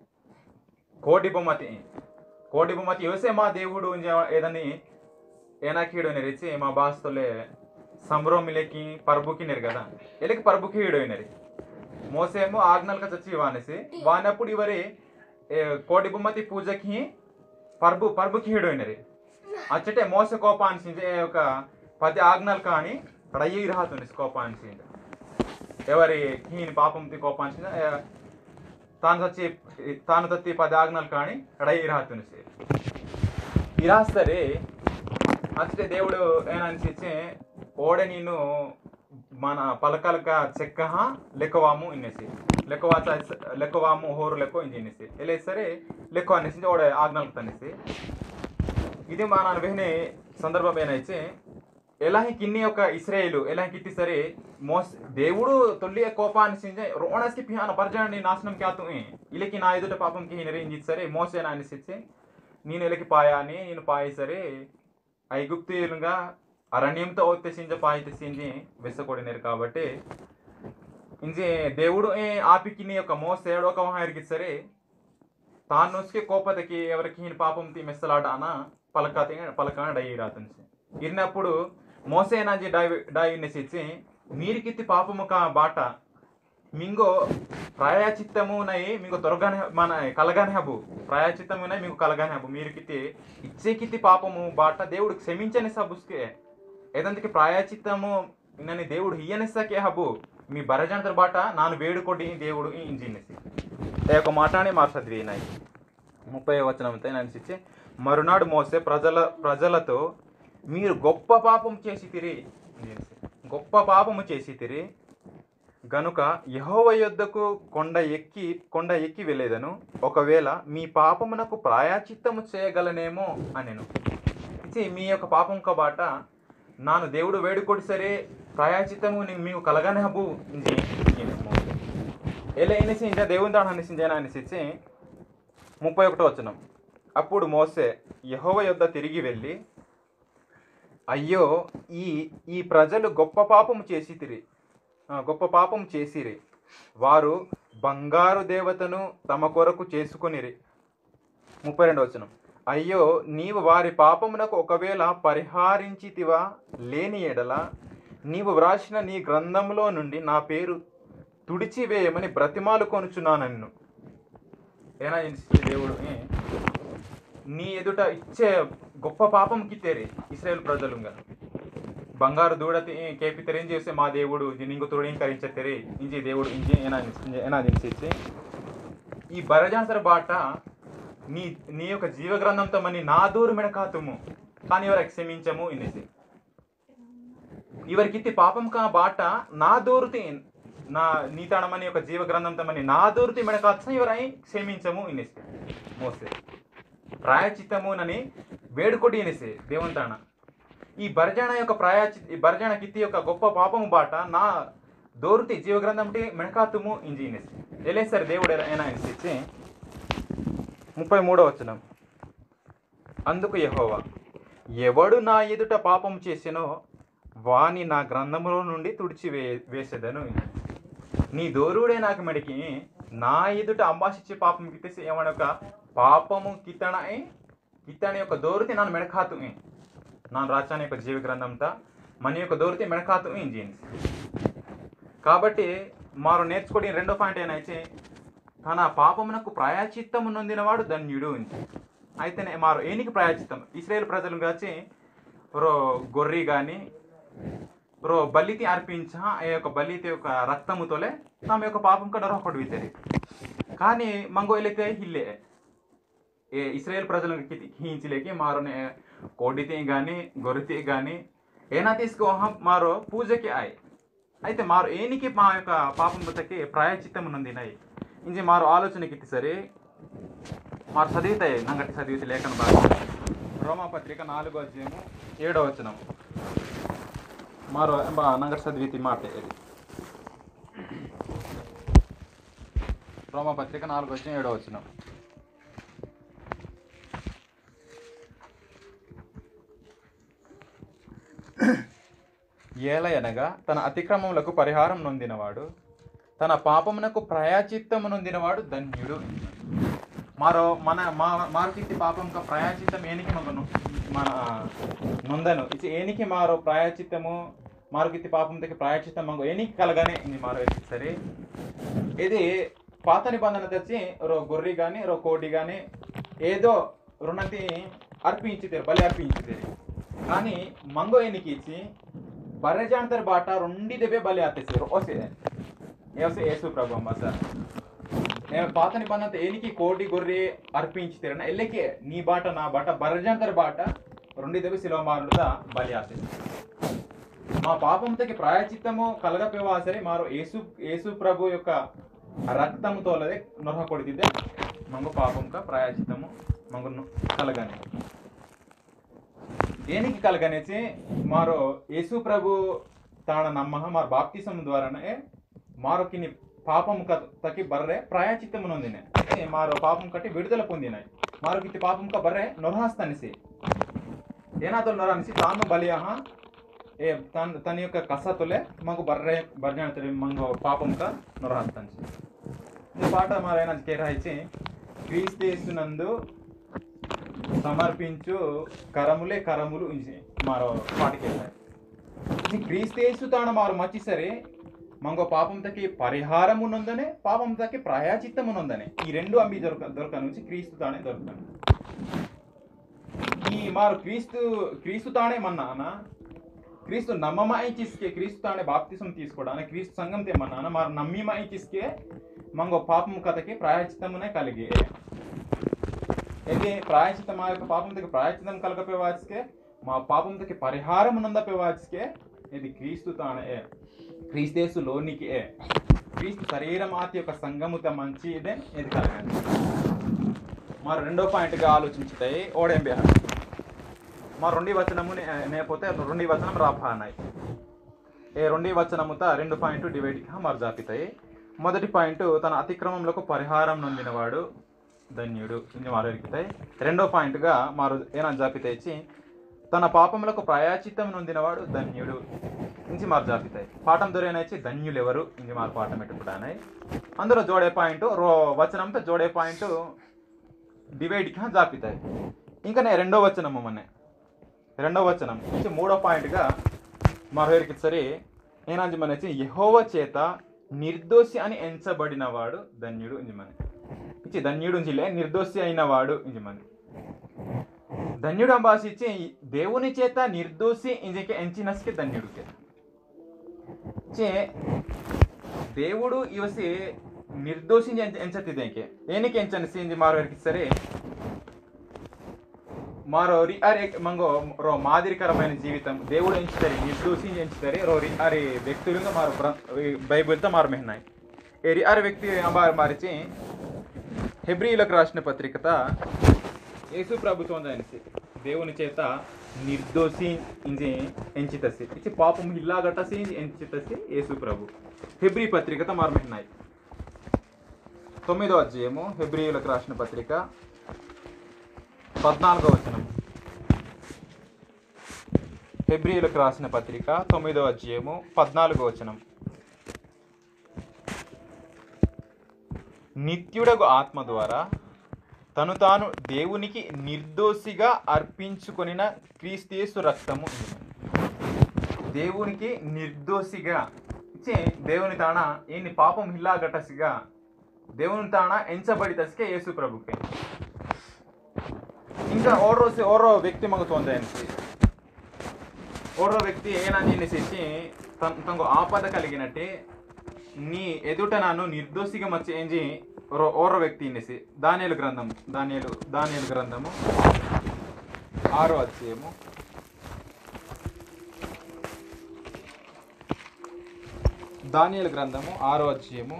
S1: కోటి బొమ్మతి కోటి బొమ్మతి యోసే మా దేవుడు ఇంజ- ఏదని ఏనాకీడు నెరిచి మా బాస్తోలే సంభ్రోమిలకి పర్బుకి నెరు కదా ఎలికి పర్బుకి హీడోయినరి మోసేమో ఆజ్ఞలకు చచ్చి వానేసి వానప్పుడు ఇవరి ఏ, కోటి బొమ్మతి పూజకి పర్బు పర్బుకి హీడోయినరి అచ్చటే మోస కోపాన్సించే ఒక పది ఆజ్ఞలు కానీ రయ్యి రాతుంది కోపాన్సించే ఎవరి హీని పాపంతి కోపాన్సిన తాను చచ్చి తాను తత్తి పది ఆజ్ఞలు కానీ రయ్యి రాతుంది ఇరాస్తరే అచ్చటే దేవుడు ఏననిసి ఓడే నేను మన పలకలక చెక్క లెక్కవాము ఇన్నేసి లెక్కవా లెక్కవాము హోరు లెక్క ఇంజి ఇన్నేసి ఎలా సరే లెక్క అనేసి ఓడే ఆజ్ఞలకు తనేసి ఇది మా ನಾನು ಬೇನೆ ಸಂದರ್ಭ ಏನೈತೆ ఎలాహి కిన్ని యొక్క ఇస్రాయేలు ఎలాహి కిత్తి సరే మోస్ దేవుడు తొల్లి కోపాన్ని సింజే రోణస్కి పిహాన పర్జాన్ని నాశనం క్యాతు ఇలకి నా ఎదుట పాపంకి నెరింది సరే మోసేనా అనిసిచ్చే నేను ఎలకి పాయాని నేను పాయి సరే ఐగుప్తీయులుగా అరణ్యంతో ఒత్తేసింజ పాయి తెసింది వెసకొడినారు కాబట్టి ఇంజే దేవుడు ఏ ఆపికి యొక్క మోసేడు ఒక మహారికి సరే తాను उसके కోపతకి ఎవరికి ఈయన పాపం తీ మెස්සలాడాన పలకాతి పలకాన డై రాతన్సి ఇరినప్పుడు మోసేనాజి డై డై నెసిచ్చి మీరికిత్తి పాపము కా బాట మింగో ప్రాయాచిత్తమునై మీకు తొరగానే మన కలగానే హబు ప్రాయాచిత్తమునై మీకు కలగానే హబు మీరికిత్తి ఇచ్చేకిత్తి పాపము బాట దేవుడు క్షమించని సబుస్కే ఏదంతకి ప్రాయాచిత్తము నన్ను దేవుడు హియ్యనిస్తాకే హబు మీ బరజంతర బాట నాను వేడుకొడి దేవుడు ఇంజినెసి ఈ యొక్క మాటని మార్చద్వి నాయి ముప్పై వచనంతో నడిచి మరునాడు మోసే ప్రజల ప్రజలతో మీరు గొప్ప పాపం చేసి తిరి గొప్ప పాపము చేసి తిరి గనుక యహోవ యొద్దకు కొండ ఎక్కి కొండ ఎక్కి వెళ్ళేదను ఒకవేళ మీ పాపమునకు ప్రాయాచిత్తము చేయగలనేమో అనెను ఇది మీ యొక్క పాపం బాట నాను దేవుడు వేడుకొడి సరే ప్రాయాచిత్తము నీ- మీకు కలగానే హబు ఇంజి ఇంజి మోసే. ఎలా అనేసి ఇంకా దేవుని దాడు అనిసించేనా అనిసించి ముప్పై ఒకటో వచనం అప్పుడు మోసే యహోవ యొద్ద తిరిగి వెళ్ళి అయ్యో ఈ ఈ ప్రజలు గొప్ప పాపము చేసి తిరి గొప్ప పాపం చేసిరి వారు బంగారు దేవతను తమ కొరకు చేసుకొనిరి ముప్పై రెండో వచనం అయ్యో నీవు వారి పాపమునకు ఒకవేళ పరిహారించితివా లేని ఎడల నీవు వ్రాసిన నీ గ్రంథంలో నుండి నా పేరు తుడిచివేయమని బ్రతిమాలు కొనుచున్నానన్ను ఏనా ఇన్సి దేవుడు ఏ? నీ ఎదుట ఇచ్చే గొప్ప పాపం కిత్తేరి ఇస్రాయేల్ ప్రజలుగా బంగారు దూడ తి- కేపి తెరేం చేస్తే మా దేవుడు నింగు తృణీకరించే ఇంజి దేవుడు ఇంజి ఏనా ఏనా దించి ఈ బరజాన్సర బాట నీ నీ యొక్క జీవ గ్రంథంతో మని నా దూరు మెడకాతుము కానీ ఎవరు క్షమించము ఇనేసి ಇವರಿಗಿತ್ತಿ ಪಾಪಂ ಕಾ ಬಾಟ ನಾ ದೂರುತಿ నా నీతాడమని ఒక జీవ గ్రంథంతో మని నా దూరుతి మెడకాత్స ఎవరై క్షమించము ఇనేసి మోసే ప్రాయచిత్తమునని వేడుకొడి అనేసి దేవంతాణ ఈ బర్జాణ యొక్క ప్రాయచి ఈ బర్జాణ కిత్తి యొక్క గొప్ప పాపము బాట నా దోరుతి జీవ గ్రంథం మెడకాతుము ఇంజి ఇనేసి ఎలేసరి దేవుడు అయినా అనేసి ముప్పై మూడో వచనం అందుకు యెహోవా ఎవడు నా ఎదుట పాపం చేసినో వాని నా గ్రంథములో నుండి తుడిచి వే వేసేదను నీ దోరుడే నాకు మెడికి నా ఎదుట అంబాషించే పాపం కిట్టేసి ఏమనొక పాపము కిత్తణ కిత్తణ యొక్క దోరుతి ನಾನು ಮೆಣಕಾತು ನಾನು రాచాన యొక్క జీవ గ్రంథంతా మన యొక్క దోరుతి ಮೆಣకాತು జీన్స్ కాబట్టి మారు నేర్చుకోవడం రెండో పాయింట్ ఏనైతే తన పాపమునకు ప్రాయచిత్తము నొందినవాడు ధన్యుడు అయితేనే మారు ఏనికి ప్రాయచిత్తం ఇస్రాయేల్ ప్రజలు కాచి రో గొర్రె కానీ రో బలితి అర్పించ ఈ యొక్క బలితి యొక్క రక్తముతోలే తమ యొక్క పాపం కడ రొక్కడివితేరి కానీ మంగో ఎలితే హిల్లే ఏ ఇస్రాయేల్ ప్రజలకు హించలేకి మారునే కోడితే కానీ గొర్రెతి కానీ ఏనా తీసుకో మారో పూజకి ఆయి అయితే మారు ఏనికి మా యొక్క పాపం బతకి ప్రాయచిత్తం నొందినాయి ఇంజి మారు ఆలోచనకి సరే మారు చదివితాయి నంగటి చదివితే లేఖన బాగా రోమాపత్రిక నాలుగో అధ్యాయము ఏడో వచనం మారు బా నంగటి చదివితి మాట ఇది రోమాపత్రిక నాలుగో అధ్యాయం ఏడో వచనం ఏలయనగా తన అతిక్రమములకు పరిహారం నొందినవాడు తన పాపమునకు ప్రాయాచిత్తము నొందినవాడు ధన్యుడు మారో మన మా మారుకిత్తి పాపంక ప్రాయాచిత్తం ఏనికి మగను మన నొందను ఇది ఏనికి మారో ప్రాయాచిత్తము మారుకిత్తి పాపంతకి ప్రాయచిత్తం మంగు ఏనికి కలగానే ఇది మారో సరే ఇది పాత నిబంధన తెచ్చి రో గొర్రె కానీ రో కోడి కానీ ఏదో రుణతి అర్పించితే బలి అర్పించితే కానీ మంగో ఎనికి ఇచ్చి ಬರಜಾಂತರ ಬಾಟ ರೊಂಡಿದೆಬೆ ಬಲಿ ಆತೈಸಿ ಓಸೆ ఏసే యేసు ప్రభు అమ్మ సార్ నేను పాత నిబంధన ఏనికి కోడి గొర్రె అర్పించితేరన ఎల్లకే నీ బాట నా బాట బరజంతర బాట రెండిదవి శిలవ మారుడుదా బలి ఆశ మా పాపంతకి ప్రాయచిత్తము కలగపేవా సరే మారు యేసు యేసు ప్రభు యొక్క రక్తముతోలదే నొరహ కొడితే మంగు పాపంక ప్రాయచిత్తము మంగు కలగని ಏನಕ್ಕೆ ಕಲಗನೆಸಿ ಮಾರೋ ಯೇಸು ಪ್ರಭು ತಾಣ ನಮ್ಮಹ ಮಾರ ಬಾಪ್ತಿಸಮ್ ద్వారానే మారోకిని పాపం తకి బర్రె ప్రాయచిత్తము నొందిన మారో పాపం కట్టి విడుదల పొందినాయి మారోకితి పాపం క బర్రె నొరహాస్తనిసి ಏನಾದ್ರು ನೊರ ಅನಿಸಿ ತಾನು ಬಲಿಯಹ ఏ తన తన యొక్క కసతులే మాకు బర్రె బర్జాడుతుంది మంగో పాపంక నొరహాస్తనిసి ఈ పాట మరైనా కేరాయిచి క్రీస్తేస్తునందు సమర్పించు కరములే కరములు ఇంచి మారో పాటికెళ్ళాయి ఇది క్రీస్తేసు తాను మారు మచ్చిసరే మంగో పాపం తకి పరిహారము నొందనే పాపం తకి ప్రాయాచిత్తము నొందనే ఈ రెండు అంబి దొరక దొరక నుంచి క్రీస్తు తానే దొరకను ఈ మారు క్రీస్తు క్రీస్తు తానే మన్నాన క్రీస్తు నమ్మమాయి చిస్కే క్రీస్తు తానే బాప్తిసం తీసుకోవడానికి క్రీస్తు సంఘం తెమ్మన్నాన మారు నమ్మిమాయి చిస్కే మంగో పాపం కథకి ప్రాయచిత్తమునే కలిగి అయితే ప్రాయచిత్తం మా యొక్క పాపంతకి ప్రాయచిత్తం కలగపేవాచికే మా పాపంతకి పరిహారం నందపేవాచికే ఇది క్రీస్తు తానే క్రీస్తేసు లోనికి ఏ క్రీస్తు శరీరమాతి యొక్క సంగముత మంచి ఇదే ఇది కలగండి మా రెండో పాయింట్గా ఆలోచించుతాయి ఓడేం బిహార్ మా రెండి వచనము నే- నేపోతే రెండి వచనం రాపానాయి ఏ రెండి వచనముత రెండు పాయింట్ డివైడ్గా మారు జాపితాయి మొదటి పాయింట్ తన అతిక్రమంలో పరిహారం నొందినవాడు ధన్యుడు ఇది మారెక్కుతాయి రెండో పాయింట్గా మారు ఏనా జాపిత ఇచ్చి తన పాపములకు ప్రాయాచిత్తం నొందినవాడు ధన్యుడు ఇంచి మారు జాపితాయి పాఠం దొరేనైచి ధన్యులు ఎవరు ఇంచి మారు పాఠం పెట్టుకుంటానాయి అందులో జోడే పాయింట్ రో వచనంతో జోడే పాయింట్ డివైడ్గా జాపితాయి ఇంకా నేను రెండో వచనము మనే రెండో వచనం నుంచి మూడో పాయింట్గా మరొకరికి సరే ఏనాంచి మన యహోవ చేత నిర్దోషి అని ఎంచబడినవాడు ధన్యుడు ఇంజి మన ఇచ్చి ధన్యుడు ఉంచిలే నిర్దోషి అయిన వాడు ఇంజమని ధన్యుడు అంబాసి ఇచ్చి దేవుని చేత నిర్దోషి ఇంజకి ఎంచినస్కి ధన్యుడికి చే దేవుడు ಇವಸಿ ನಿರ್ದೋಷಿ ಎಂಚತ್ತಿದ್ದೇಕೆ ಏನಕ್ಕೆ ಎಂಚನಿಸಿ ಇಂಜಿ ಮಾರುವರಿಗೆ ಸರಿ మారో రి అరే మంగో రో మాదిరికరమైన జీవితం దేవుడు ఎంచుతారు నిర్దోషి ఎంచుతారు రో రి అరే వ్యక్తులుగా మారు బ్ర- ఈ బైబిల్తో మారు మెహనాయి ఏ రి అరే వ్యక్తి మారు మారిచి హెబ్రిలకు రాసిన పత్రికత యేసు ప్రభుత్వం అనేసి దేవుని చేత నిర్దోషి ఇంజి ఎంచితసి ఇచ్చి పాపం ఇల్లాగట్టసి ఎంచితసి యేసు ప్రభు హెబ్రి పత్రికత మారు మెహనాయి తొమ్మిదో అధ్యాయము హెబ్రియులకు రాసిన పత్రిక పద్నాలుగో వచనం ఫిబ్రియులకు రాసిన పత్రిక తొమ్మిదో అధ్యాయము పద్నాలుగో వచనం నిత్యుడగు ఆత్మ ద్వారా తను తాను దేవునికి నిర్దోషిగా అర్పించుకొనిన క్రీస్తేసు రక్తము ఇది. దేవునికి నిర్దోషిగా ఇచ్చే దేవుని తాಣ ఈయన్ని పాపం ಹಿಲ್ಲಾಗಟಸಿಗ దేవుని తాಣ ಎಂಚಬಡಿತಸ್ಗೆ ಯೇಸು ಪ್ರಭುಕ್ಕೆ ఇంకా ఓరో ఓరో వ్యక్తి మగ తోందాయనిసి ఓరో వ్యక్తి ఏనని నిసేసి తనకు ఆపద కలిగినట్టే నీ ఎదుట నన్ను నిర్దోషిగా మచ్చి ఏంజి ఓరో- ఓరో వ్యక్తి ఇన్నేసి దానియలు గ్రంథం దానియలు దానియలు గ్రంథము ఆరో అధ్యాయము దానియలు గ్రంథము ఆరో అధ్యాయము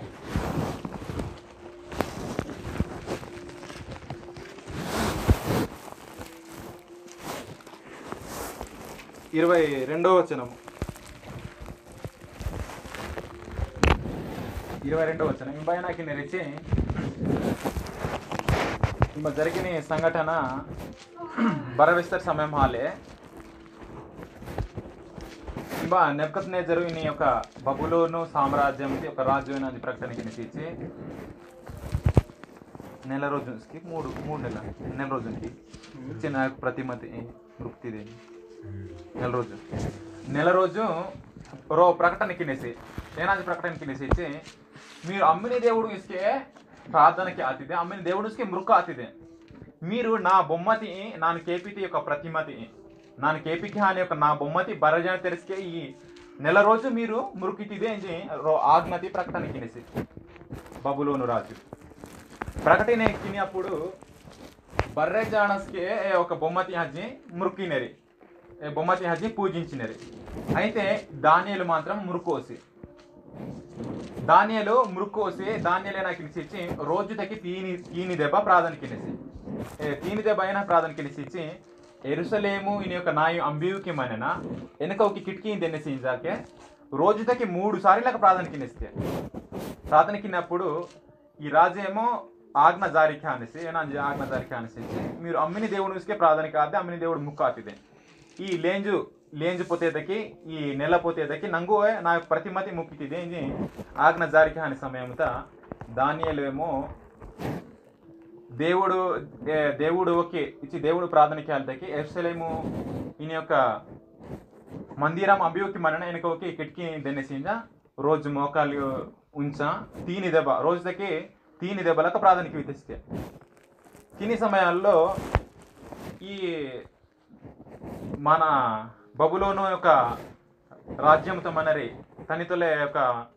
S1: ఇరవై రెండో వచనము ఇరవై రెండో వచనం ఇంబై నాకు నెరిచి ఇంబ జరిగిన సంఘటన బరవిస్తర్ సమయం హాలే ఇంబ నెప్కత్ నేజరు ఈ యొక్క బబులోను సామ్రాజ్యం ఒక రాజ్యం అని ప్రకటనకి నిశ్చయించి నెల రోజుకి మూడు మూడు నెలల నెల రోజుకి ఇచ్చిన ప్రతిమతి మృక్తిది నెల రోజు నెల రోజు రో ప్రకటన కినేసి ఏనాది ప్రకటన కినేసి ఇచ్చి మీరు అమ్మిని దేవుడు ఇసుకే ప్రార్థనకి ఆతిదే అమ్మిని దేవుడు ఇసుకే మృక ఆతిదే మీరు నా బొమ్మతి నాను కేపితి యొక్క ప్రతిమతి నాను కేపికి అనే యొక్క నా బొమ్మతి బరజన తెరిసికే ఈ నెల రోజు మీరు మురుకితిదే అని రో ఆజ్ఞతి ప్రకటన కినేసి బబులోను రాజు ప్రకటన ఎక్కిన అప్పుడు బర్రె జానస్కి ఒక బొమ్మతి హజ్జి మురుకినరి ఏ బొమ్మతి హజ్జి పూజించినరి అయితే దానియలు మాత్రం మురుకోసి దానియలు మురుకోసి దానియలే నాకు ఇచ్చి రోజు తగ్గి తీని తీని దెబ్బ ప్రార్థన కినేసి ఏ తీని దెబ్బ అయినా ప్రార్థన కినేసి ఎరుసలేము ఈయన యొక్క నాయు అంబియుకి మనన వెనక ఒక కిటికీ తెన్నేసి ఇంజాకే రోజు తగ్గి మూడు సార్లు ప్రార్థన కినేస్తే ప్రార్థన కిన్నప్పుడు ఈ రాజేమో ఆజ్ఞ జారికి అనేసి ఏనా ఆజ్ఞ జారికి అనేసి మీరు అమ్మిని దేవుడు చూసుకే ప్రార్థన కాదే అమ్మిని దేవుడు ముక్కు ఆతిదే ఈ లేంజు లేంజు పోతేదకి ఈ నెల పోతేదకి నంగు నా యొక్క ప్రతిమతి ముక్కితిದೆ ఇది ఆజ్ఞ జారికి అనే సమయంత దానియలు ఏమో దేవుడు ఏ, దేవుడు ఓకే ఇచ్చి దేవుడు ప్రార్థనకి వెళ్తాకి ఎర్సలేము ఈయన యొక్క మందిరం అభియోకి మనన వెనక ఓకే కిటికీ దెన్నేసింజ రోజు మోకాలు ఉంచ తీని దెబ్బ రోజుకి తీని దెబ్బలకు ప్రార్థనకి విధిస్తే తిని సమయాల్లో ఈ మన బబులోను యొక్క రాజ్యంతో మనరి తనితుల యొక్క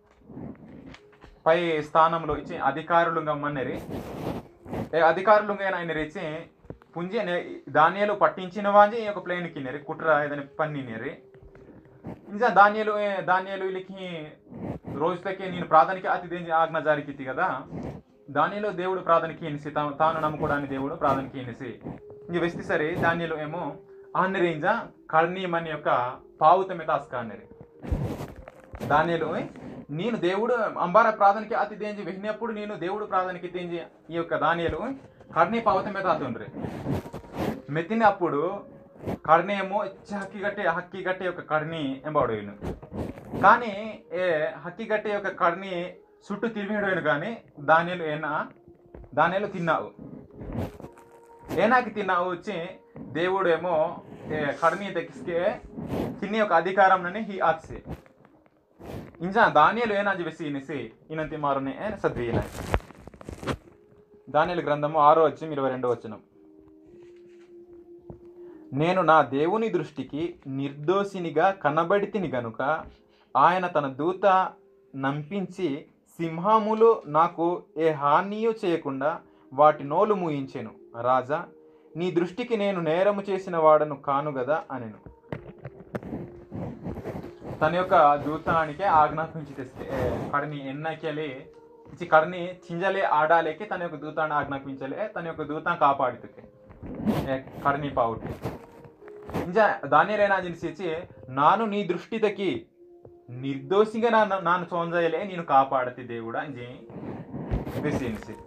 S1: పై స్థానంలో ఇచ్చి అధికారులు గమ్మన్నరి ఏ అధికారులుగా ఆయన ఇచ్చి పుంజి ధాన్యాలు పట్టించిన వాంజి ఈ యొక్క ప్లేన్ కిన్నరి కుట్ర ఏదైనా పన్నినరి ఇంకా ధాన్యాలు ధాన్యాలు వీళ్ళకి రోజుతకి నేను ప్రార్థనకి అతి ఆజ్ఞ జారికిత్తి కదా దానిలో దేవుడు ప్రార్థనకి ఎనిసి తాను తాను నమ్ముకోవడానికి దేవుడు ప్రార్థనకి ఎనిసి ఇంక వెస్తి సరే దానిలో ఏమో ఆన్నరేంజ కర్ణీయమని యొక్క పావుత మీద ఆస్కాన్నరి దానిలో నేను దేవుడు అంబార ప్రార్థనకి అతి దేంజి వెహినప్పుడు నేను దేవుడు ప్రార్థనకి తేంజి ఈ యొక్క దానియలు కర్ణీ పావత మీద అతుండ్రి మెత్తినప్పుడు కర్ణేమో హక్కి గట్టే హక్కి గట్టే యొక్క కర్ణి ఎంబాడు కానీ ఏ హక్కి గట్టే యొక్క కర్ణి చుట్టూ తిరిగిపోయాడు కానీ దానిలో ఏనా దానిలో తిన్నావు ఏనాకి తిన్నావు వచ్చి దేవుడు ఏమో ఏ కర్ణి దక్కిస్తే తిని యొక్క అధికారం హీ ఆత్సే ఇంజా దానియలు ఏనాజి వెసి ఇనిసి ఇనంతి మారునే సద్వీన దానియలు గ్రంథము ఆరో వచ్చి ఇరవై రెండో వచనం నేను నా దేవుని దృష్టికి నిర్దోషినిగా కనబడితిని గనుక ఆయన తన దూత నంపించి సింహములు నాకు ఏ హానియు చేయకుండా వాటి నోలు మూయించెను రాజా నీ దృష్టికి నేను నేరము చేసిన వాడను కాను గదా అనెను తన యొక్క దూతానికే ఆజ్ఞాపించి తెస్తే కడని ఎన్నకెళ్ళి ఇచ్చి కడని చింజలే ఆడాలేకి తన యొక్క దూతాన్ని ఆజ్ఞాపించలే తన యొక్క దూతాన్ని కాపాడుతుకే కడని పావుటి ఇంజ దానిరేనా జనిసి ನಾನು నీ దృష్టితకి నిర్దోషిగా ನಾನು ನಾನು ಸೋಂಜಯಲೇ ನೀನು ಕಾಪಾಡತಿ దేవుడా ఇంజి బెసిన్సి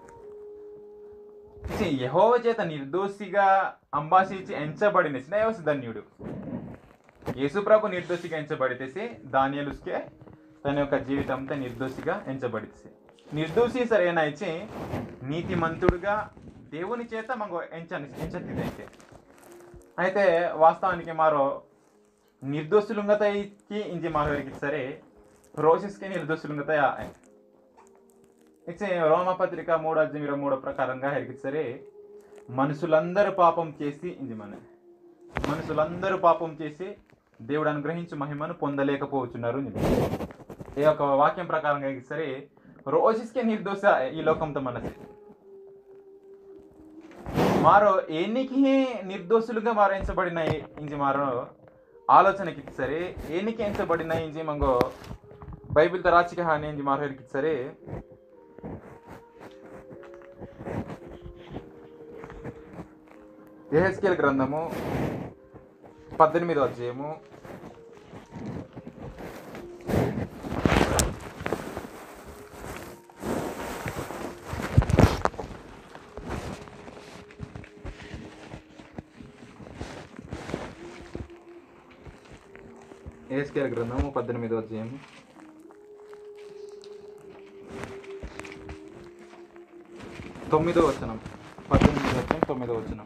S1: యహోవ చేత నిర్దోషిగా అంబాసించి ఎంచబడిన స్నేహస్ ధన్యుడు యేసుప్రభు నిర్దోషిగా ఎంచబడితేసి దానియలుస్కే తన యొక్క జీవితంతో నిర్దోషిగా ఎంచబడితే నిర్దోషి సరైన ఇచ్చి నీతిమంతుడుగా దేవుని చేత మనకు ఎంచని ఎంచతిది అయితే అయితే వాస్తవానికి మారో నిర్దోషులుంగతకి ఇంజి మాగరికి సరే రోషస్కి నిర్దోషులుగా ఇచ్చే రోమపత్రిక మూడు అధ్యాయం ఇరవై మూడో ప్రకారంగా సరే మనుషులందరూ పాపం చేసి ఇది మన మనుషులందరూ పాపం చేసి దేవుడు అనుగ్రహించు మహిమను పొందలేకపోతున్నారు ఇది. ఈ యొక్క వాక్యం ప్రకారంగా సరే రోషస్కే నిర్దోష ఈ లోకంతో మనసి మారో ఎన్నికి నిర్దోషులుగా మారో ఎంచబడిన ఇంజి మారో ఆలోచనకి సరే ఎన్నికి ఎంచబడిన ఇంజి మంగో బైబిల్తో రాచిక హాని ఇంజి మారో సరే ఎహెస్కేల్ గ్రంథము పద్దెనిమిదో అధ్యాయము ఎహెస్కేల్ గ్రంథము పద్దెనిమిదో అధ్యాయము తొమ్మిదో వచనం పద్దెనిమిదో అధ్యాయం తొమ్మిదో వచనం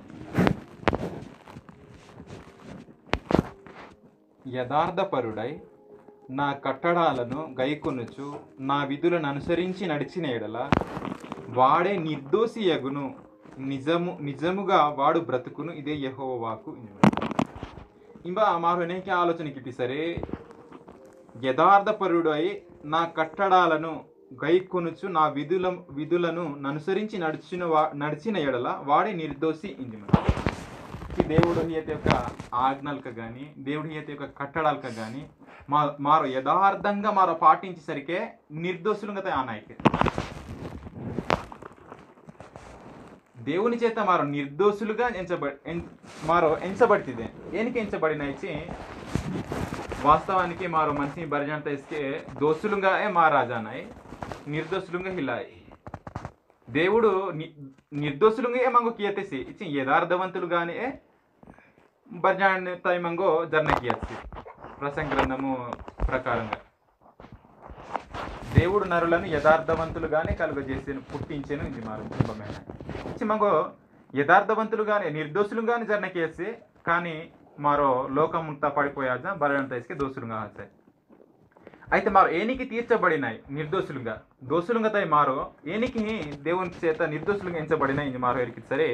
S1: యథార్థపరుడై నా కట్టడాలను గైకొనుచు నా విధులను అనుసరించి నడిచిన ఎడల వాడే నిర్దోషి యగును నిజము నిజముగా వాడు బ్రతుకును ఇదే యెహోవా వాకు ఇంబా మారు అనేక ఆలోచనకి ఇప్పిసరే యథార్థపరుడు అయి నా కట్టడాలను గైకొనుచు నా విధుల విధులను అనుసరించి నడిచిన వా నడిచిన ఎడల వాడే నిర్దోషి ఇంది ఈ దేవుడు ఈయత యొక్క ఆజ్ఞలకు కానీ దేవుడి ఈయత యొక్క కట్టడాలకు కానీ మా మారు యథార్థంగా మారో పాటించేసరికే నిర్దోషులుగా ఆనాయికే దేవుని చేత మారో నిర్దోషులుగా ఎంచబడి ఎన్- మారో ఎంచబడుతుంది ఏనికి ఎంచబడిన ఇచ్చి వాస్తవానికి మారో మనిషిని బరిజంట ఇస్తే దోషులుగా ఏ మారాజానాయి నిర్దోషులుగా హిల్లాయి దేవుడు ని- నిర్దోషులుగా ఏ మంగో కియతేసి ఇచ్చి యథార్థవంతులుగానే బర్జాన్ తైమంగో జర్న కియత్సి ప్రసంగ గ్రంథము ప్రకారంగా దేవుడు నరులను యథార్థవంతులుగానే కలుగజేసి పుట్టించేను ఇది మారు కుంభమేన ఇచ్చి మంగో యథార్థవంతులుగానే నిర్దోషులుగానే జర్న కేసి కానీ మారో లోకమంతా పడిపోయాజ బలంతా ఇసుకే దోషులుగా హాసాయి అయితే మారు ఏనికి తీర్చబడినాయి నిర్దోషులుగా దోషులుగా తై మారో ఏనికి దేవుని చేత నిర్దోషులుగా ఎంచబడినాయి ఇది మారో ఎరికి సరే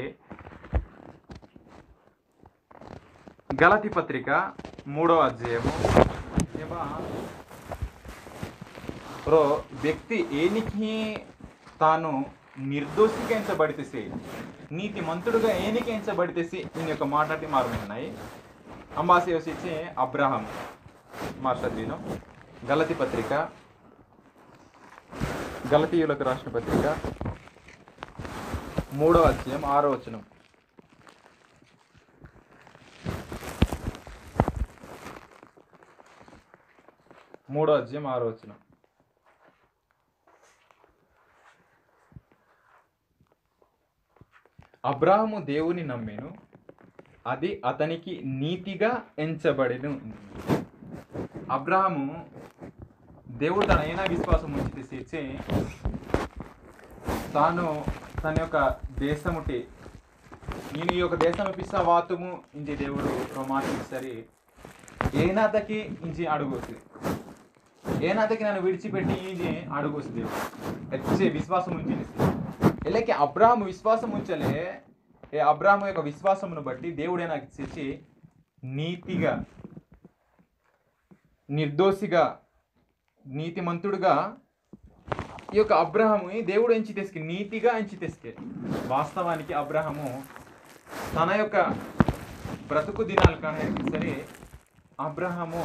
S1: గలతి పత్రిక మూడో అధ్యాయము ఏమా బ్రో వ్యక్తి ఏనికి తాను నిర్దోషిగా ఎంచబడితేసి నీతి మంతుడుగా ఏనికి ఎంచబడితేసి ఈయన యొక్క మాట్లాడి మారుతున్నాయి అంబాసి వచ్చి అబ్రహం మార్షద్వీనం గలతి పత్రిక గలతీయులకు రాసిన పత్రిక మూడో అధ్యాయం ఆరో వచనం మూడో అధ్యాయం ఆరో వచనం అబ్రాహము దేవుని నమ్మెను అది అతనికి నీతిగా ఎంచబడెను అబ్రాహము దేవుడు తన అయినా విశ్వాసం ఉంచి తీర్చి తాను తన యొక్క దేశముటి నేను ఈ యొక్క దేశం ఇప్పిస్తా వాతుము ఇంచి దేవుడు ప్రమాణించరి ఏనాథకి ఇంచి అడుగుసి ఏనాథకి నన్ను విడిచిపెట్టి ఇంచి అడుగుసి దేవుడు ఎచ్చే విశ్వాసం ఉంచి ఎలాకి అబ్రాహము విశ్వాసం ఉంచలే ఏ అబ్రాహము యొక్క విశ్వాసమును బట్టి దేవుడే నాకు ఇచ్చి నీతిగా నిర్దోషిగా నీతిమంతుడుగా ఈ యొక్క అబ్రహము దేవుడు ఎంచి తెసుకి నీతిగా ఎంచి తెసుకే వాస్తవానికి అబ్రహము తన యొక్క బ్రతుకు దినాలు కానీ సరే అబ్రహము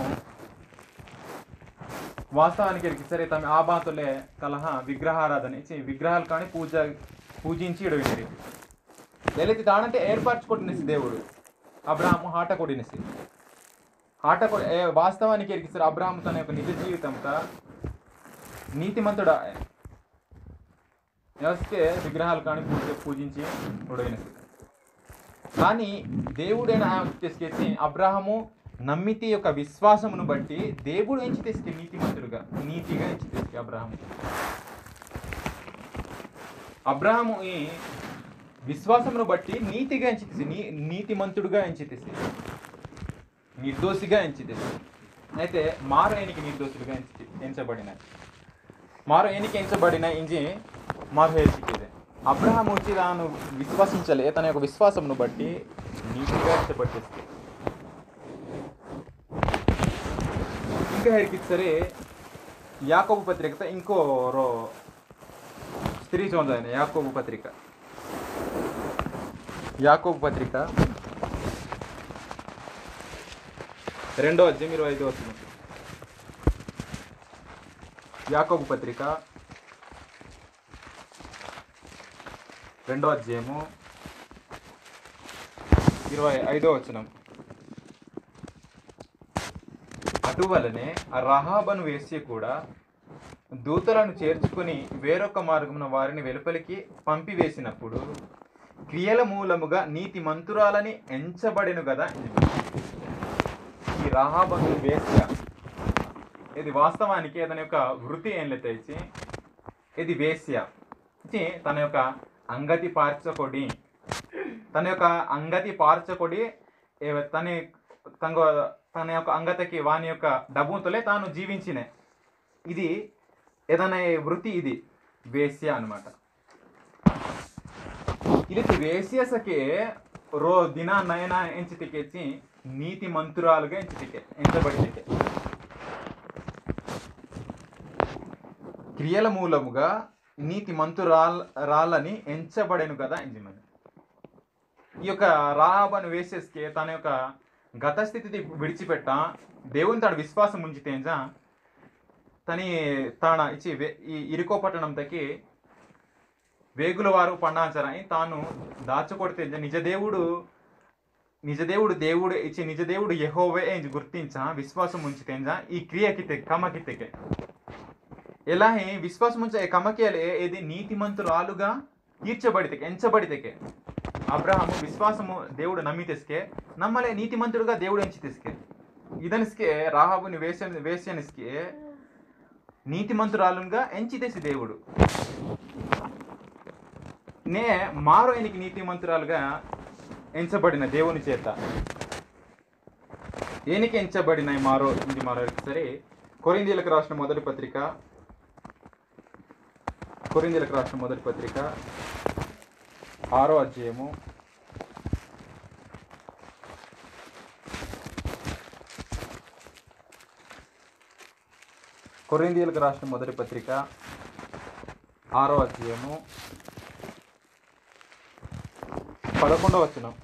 S1: వాస్తవానికి ఎరికి సరే తమ ఆబాతులే కలహ విగ్రహారాధన ఇచ్చి విగ్రహాలు కానీ పూజ పూజించి ఇడవినరి ఎలైతే దానంటే ఏర్పరచుకుంటునేసి దేవుడు అబ్రహము హాట కొడినేసి హాట కొ- ఏ వాస్తవానికి ఎరికి సరే అబ్రహం తన యొక్క నిజ జీవితంతో నీతిమంతుడా వ్యవస్థే విగ్రహాలు కానీ పూజ పూజించి ఉడగినసి కానీ దేవుడైన తీసుకెచ్చి అబ్రాహము నమ్మితి యొక్క విశ్వాసమును బట్టి దేవుడు ఎంచి తెస్తే నీతిమంతుడుగా నీతిగా ఎంచి తెస్తే అబ్రాహము అబ్రాహము ఈ విశ్వాసమును బట్టి నీతిగా ఎంచి తెసి నీ నీతిమంతుడుగా ఎంచి తెసి నిర్దోషిగా ఎంచి తెసి అయితే మారు ఏనికి నిర్దోషులుగా ఎంచి ఎంచబడినాయి మారు ఏనికి ఎంచబడిన ఇంజి మారు హేసికిదే అబ్రహాం వచ్చి తాను విశ్వసించలే తన యొక్క విశ్వాసంను బట్టి నీతిగా ఎంచబట్టేస్తే ఇంకా హెరికిచ్చరే యాకోబు పత్రికతో ఇంకో రో స్త్రీ చూడండి యాకోబు పత్రిక యాకోబు పత్రిక రెండో అధ్యాయం ఇరవై ఐదో వచ్చిన యాకోబు పత్రిక రెండో అధ్యాయము ఇరవై ఐదో వచనం అటువలనే ఆ రహాబను వేసి కూడా దూతలను చేర్చుకుని వేరొక మార్గమున వారిని వెలుపలికి పంపివేసినప్పుడు క్రియల మూలముగా నీతి మంతురాలని ఎంచబడిను కదా ఈ రహాబను వేశ్య ఇది వాస్తవానికి అతని యొక్క వృత్తి ఏం తెచ్చి ఇది వేశ్య ఇది తన యొక్క అంగతి పార్చకొడి తన యొక్క అంగతి పార్చకొడి ఏ- తన తన తన యొక్క అంగతకి వాని యొక్క డబ్బుతోలే తాను జీవించిన ఇది ఏదైనా వృత్తి ఇది వేశ్య అన్నమాట ఇది వేశ్యసకే రో దిన నయన ఎంచితికెచ్చి నీతి మంతురాలుగా ఎంచితికే ఎంచబడితే క్రియల మూలముగా నీతి మంతురాల్ రాళ్ళని ఎంచబడెను కదా ఇంజిమని ఈ యొక్క రాబను వేసేస్కే తన యొక్క గత స్థితిని విడిచిపెట్ట దేవుని తన విశ్వాసం ఉంచితేంజా తని తాన ఇచ్చి వే- ఈ ఇరుకో పట్టణంతకి వేగుల వారు పండాచరని తాను దాచకొడితే నిజ దేవుడు నిజ దేవుడు దేవుడు ఇచ్చి నిజ దేవుడు యహోవే అని గుర్తించ విశ్వాసం ఉంచితేంజా ఈ క్రియకి తె కమకి తెగే ఎలా హే విశ్వాసం ఉంచే కమకేలే ఏది నీతిమంతురాలుగా తీర్చబడితే ఎంచబడితే అబ్రహాము విశ్వాసము దేవుడు నమ్మి తెస్కే నమ్మలే నీతిమంతుడుగా దేవుడు ఎంచి తెస్కే ఇదనిస్కే రాహాబుని వేస వేసనిస్కే నీతిమంతురాలుగా ఎంచి తెసి దేవుడు నే మారో ఆయనకి నీతిమంతురాలుగా ఎంచబడిన దేవుని చేత దేనికి ఎంచబడిన ఈ మారో ఇది మారో సరే కొరిందీలకు రాసిన మొదటి పత్రిక కొరిందీలకు రాసిన మొదటి పత్రిక ఆరో అధ్యాయము కొరిందీలకు రాసిన మొదటి పత్రిక ఆరో అధ్యాయము పదకొండవ వచనం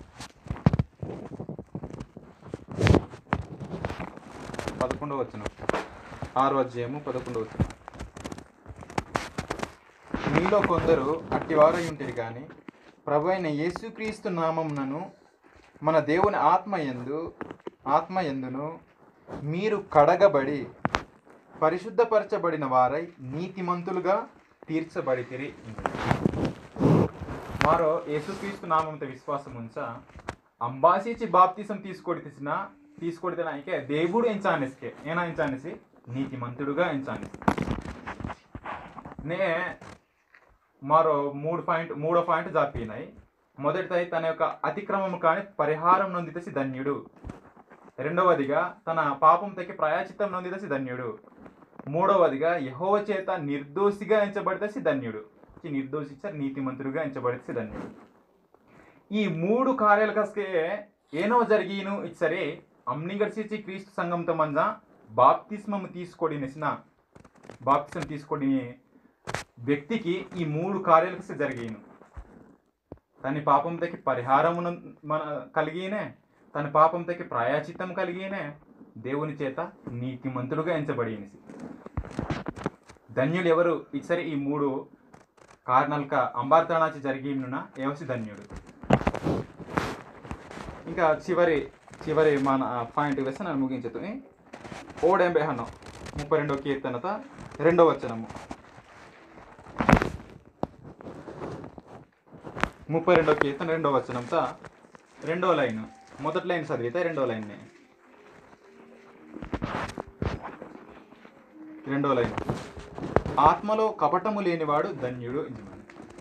S1: పదకొండవ వచనం ఆరో అధ్యాయము పదకొండవ వచనం మీలో కొందరు అట్టివారై ఉంటుంది కానీ ప్రభు అయిన యేసుక్రీస్తు నామమునను మన దేవుని ఆత్మయందు ఆత్మయందును మీరు కడగబడి పరిశుద్ధపరచబడిన వారై నీతిమంతులుగా తీర్చబడితిరి మారో యేసుక్రీస్తు నామంతో విశ్వాసం ఉంచ అంబాసీచి బాప్తిసం తీసుకొడి తీసిన తీసుకొడితే నాకే దేవుడు ఎంచానిస్కే ఏనా ఎంచానిసి నీతిమంతుడుగా ఎంచానిసి నే మరో మూడు పాయింట్ మూడో పాయింట్ జాపినాయి మొదటిది తన యొక్క అతిక్రమము కాని పరిహారం నొందితసి ధన్యుడు రెండవదిగా తన పాపం తగ్గి ప్రాయాచిత్తం నొందితసి ధన్యుడు మూడవదిగా యహోవ చేత నిర్దోషిగా ఎంచబడితసి ధన్యుడు ఈ నిర్దోషించ నీతిమంతుడుగా ఎంచబడితే ధన్యుడు ఈ మూడు కార్యాల కసకే ఏనో జరిగిను ఇచ్చరే అమ్నిగడిచి క్రీస్తు సంఘంతో మంజ బాప్తిస్మము తీసుకోడి నెసిన బాప్తిసం తీసుకోడి వ్యక్తికి ఈ మూడు కార్యాలకు జరిగిను తన పాపం తగ్గి పరిహారమును మన కలిగినే తన పాపం తగ్గి ప్రాయాచిత్తం కలిగినే దేవుని చేత నీతిమంతుడుగా ఎంచబడినసి ధన్యులు ఎవరు ఇచ్చరి ఈ మూడు కారణాలక అంబార్తనాచి జరిగిన ఏవసి ధన్యుడు ఇంకా చివరి చివరి మన పాయింట్ వేస్తే నేను ముగించుతుంది ఓడెంబే హన్నం ముప్పై రెండో కీర్తనత రెండో వచనము ముప్పై రెండో కీర్తన రెండో వచనంతో రెండో లైన్ మొదటి లైన్ చదివితే రెండో లైన్ రెండో లైన్ ఆత్మలో కపటము లేనివాడు ధన్యుడు ఇంజమని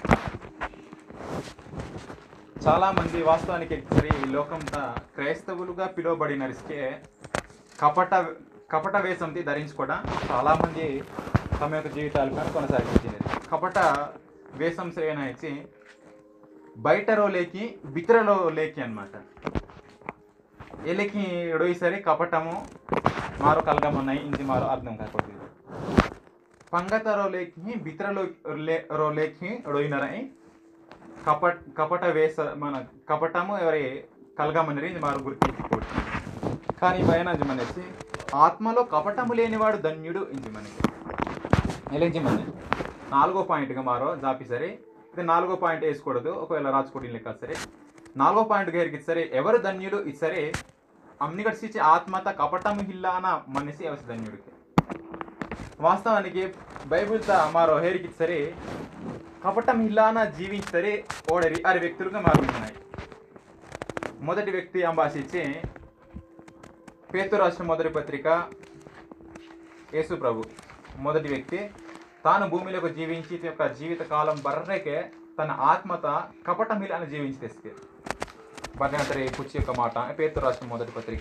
S1: చాలా మంది వాస్తవానికి సరే ఈ లోకంతా క్రైస్తవులుగా పిలువబడిన రిస్కే కపట కపట వేషంతి ధరించుకోవడం చాలామంది తమ యొక్క జీవితాలను కొనసాగించింది కపట వేషం శ్రేణ ఇచ్చి ಬೈಟರೋ ಲೇಖಿ ಬಿತ್ರರೋ ಲೇಖಿ ಅನ್మాట ಎಲೆಕಿ ಸರಿ ಕಪಟము ಮಾರು ಕಲ್ಗಮನ್ನಾಯಿ ಇಂಜಿ ಮಾರು ಅರ್ಧಂ ಕಾಕೊಡ್ತೀವಿ పంగతరో లేఖి బిత్రలో రో లేఖి రొయ్యినరై కపట్ కపట వేస మన కపటము ఎవరి కలగమనరి ఇది మారు గుర్తించుకోడు కానీ పైన మనసి ఆత్మలో కపటము లేనివాడు ధన్యుడు ఇంజి మనకి ఎలెంచి మన నాలుగో పాయింట్గా మారో జాపి సరే ఇది నాలుగో పాయింట్ వేసుకోకూడదు ఒకవేళ రాజకోటి లెక్క సరే నాలుగో పాయింట్ గారికి సరే ఎవరు ధన్యుడు ఇది సరే అమ్నిగడిచి ఆత్మత కపటము హిల్లాన మనిషి అవసి ధన్యుడికి వాస్తవానికి బైబిల్తో మారో హేరికి సరే కపటం ఇల్లాన జీవించరే ఓడరి ఆరు వ్యక్తులుగా మారుతున్నాయి మొదటి వ్యక్తి అంబాసిచ్చి పేతు రాష్ట్ర మొదటి పత్రిక యేసు ప్రభు మొదటి వ్యక్తి తాను భూమిలోకి జీవించి తన యొక్క జీవిత కాలం బర్రెకే తన ఆత్మత కపటం ఇలాన జీవించి తెస్తే బర్రెనంతరి పుచ్చి యొక్క మాట పేతు రాష్ట్ర మొదటి పత్రిక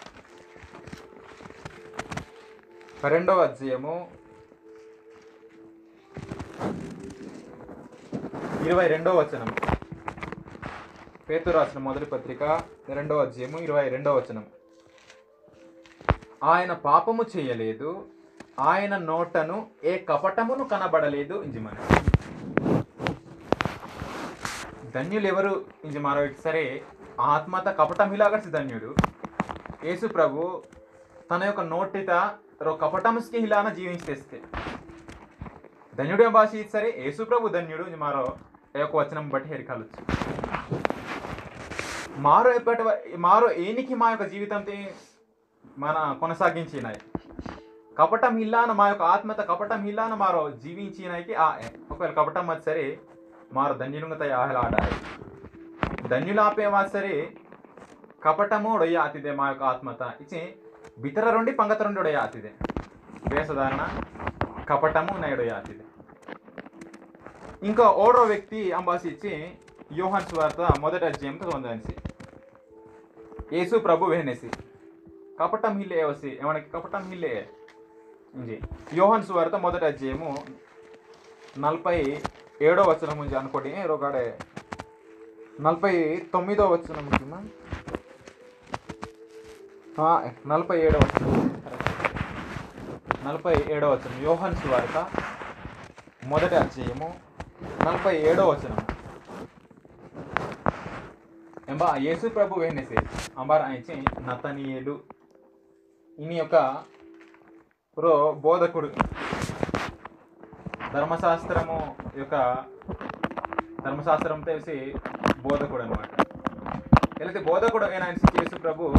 S1: రెండవ అధ్యాయము ఇరవై రెండవ వచనం పేతు రాసిన మొదటి పత్రిక రెండవ అధ్యాయము ఇరవై రెండవ వచనం ఆయన పాపము చేయలేదు ఆయన నోటను ఏ కపటమును కనబడలేదు ఇంజిమని ధన్యులు ఎవరు ఇంజి మరో సరే ఆత్మత కపటం ఇలాగసి ధన్యుడు యేసు ప్రభు తన యొక్క నోటిత రో కపటంస్కి ఇలాన జీవించేస్తే ధన్యుడు ఏం భాష ఇది సరే యేసు ప్రభు ధన్యుడు ఇంజి మరో ఏ యొక్క వచనం బట్టి హెరికాలొచ్చు మారో ఎప్పటి మారో ఏనికి మా యొక్క జీవితంతో మన కొనసాగించినాయి కపటం ఇల్లాన మా యొక్క ఆత్మత కపటం ఇల్లాన మారో జీవించినాయికి ఆ ఒకవేళ కపటం అది సరే మారు ధన్యులుగా ఆహలాడారు ధన్యులు ఆపేవా సరే కపటము ఒడయ్య ఆతిదే మా యొక్క ఆత్మత ఇచ్చి బితర రుండి పంగత రుండి ఒడయ్య ఆతిదే వేషధారణ కపటము నయుడయ్య ఆతిదే ఇంకా ఓడో వ్యక్తి అంబాసి ఇచ్చి యోహన్ స్వార్త మొదటి అధ్యాయంతో పొందాల్సి యేసు ప్రభు వేనేసి కపటం హిల్లే వసి ఏమనకి కపటం హిల్లే ఇంజి యోహన్ సువార్త మొదటి అధ్యాయము నలభై ఏడో వచనం నుంచి అనుకోండి రోగాడే నలభై తొమ్మిదో వచనం ఉంటుందా ఆ, నలభై ఏడో వచనం నలభై ఏడో వచనం యోహన్ సువార్త మొదటి అధ్యాయము నలభై ఏడో వచనం ఎంబా యేసు ప్రభు వేనేసి అంబార్ ఆయన నతనీయులు ఈయన యొక్క ప్రో బోధకుడు ధర్మశాస్త్రము యొక్క ధర్మశాస్త్రం తెలిసి బోధకుడు అనమాట ఎలా బోధకుడు అయిన ఆయన యేసు ప్రభు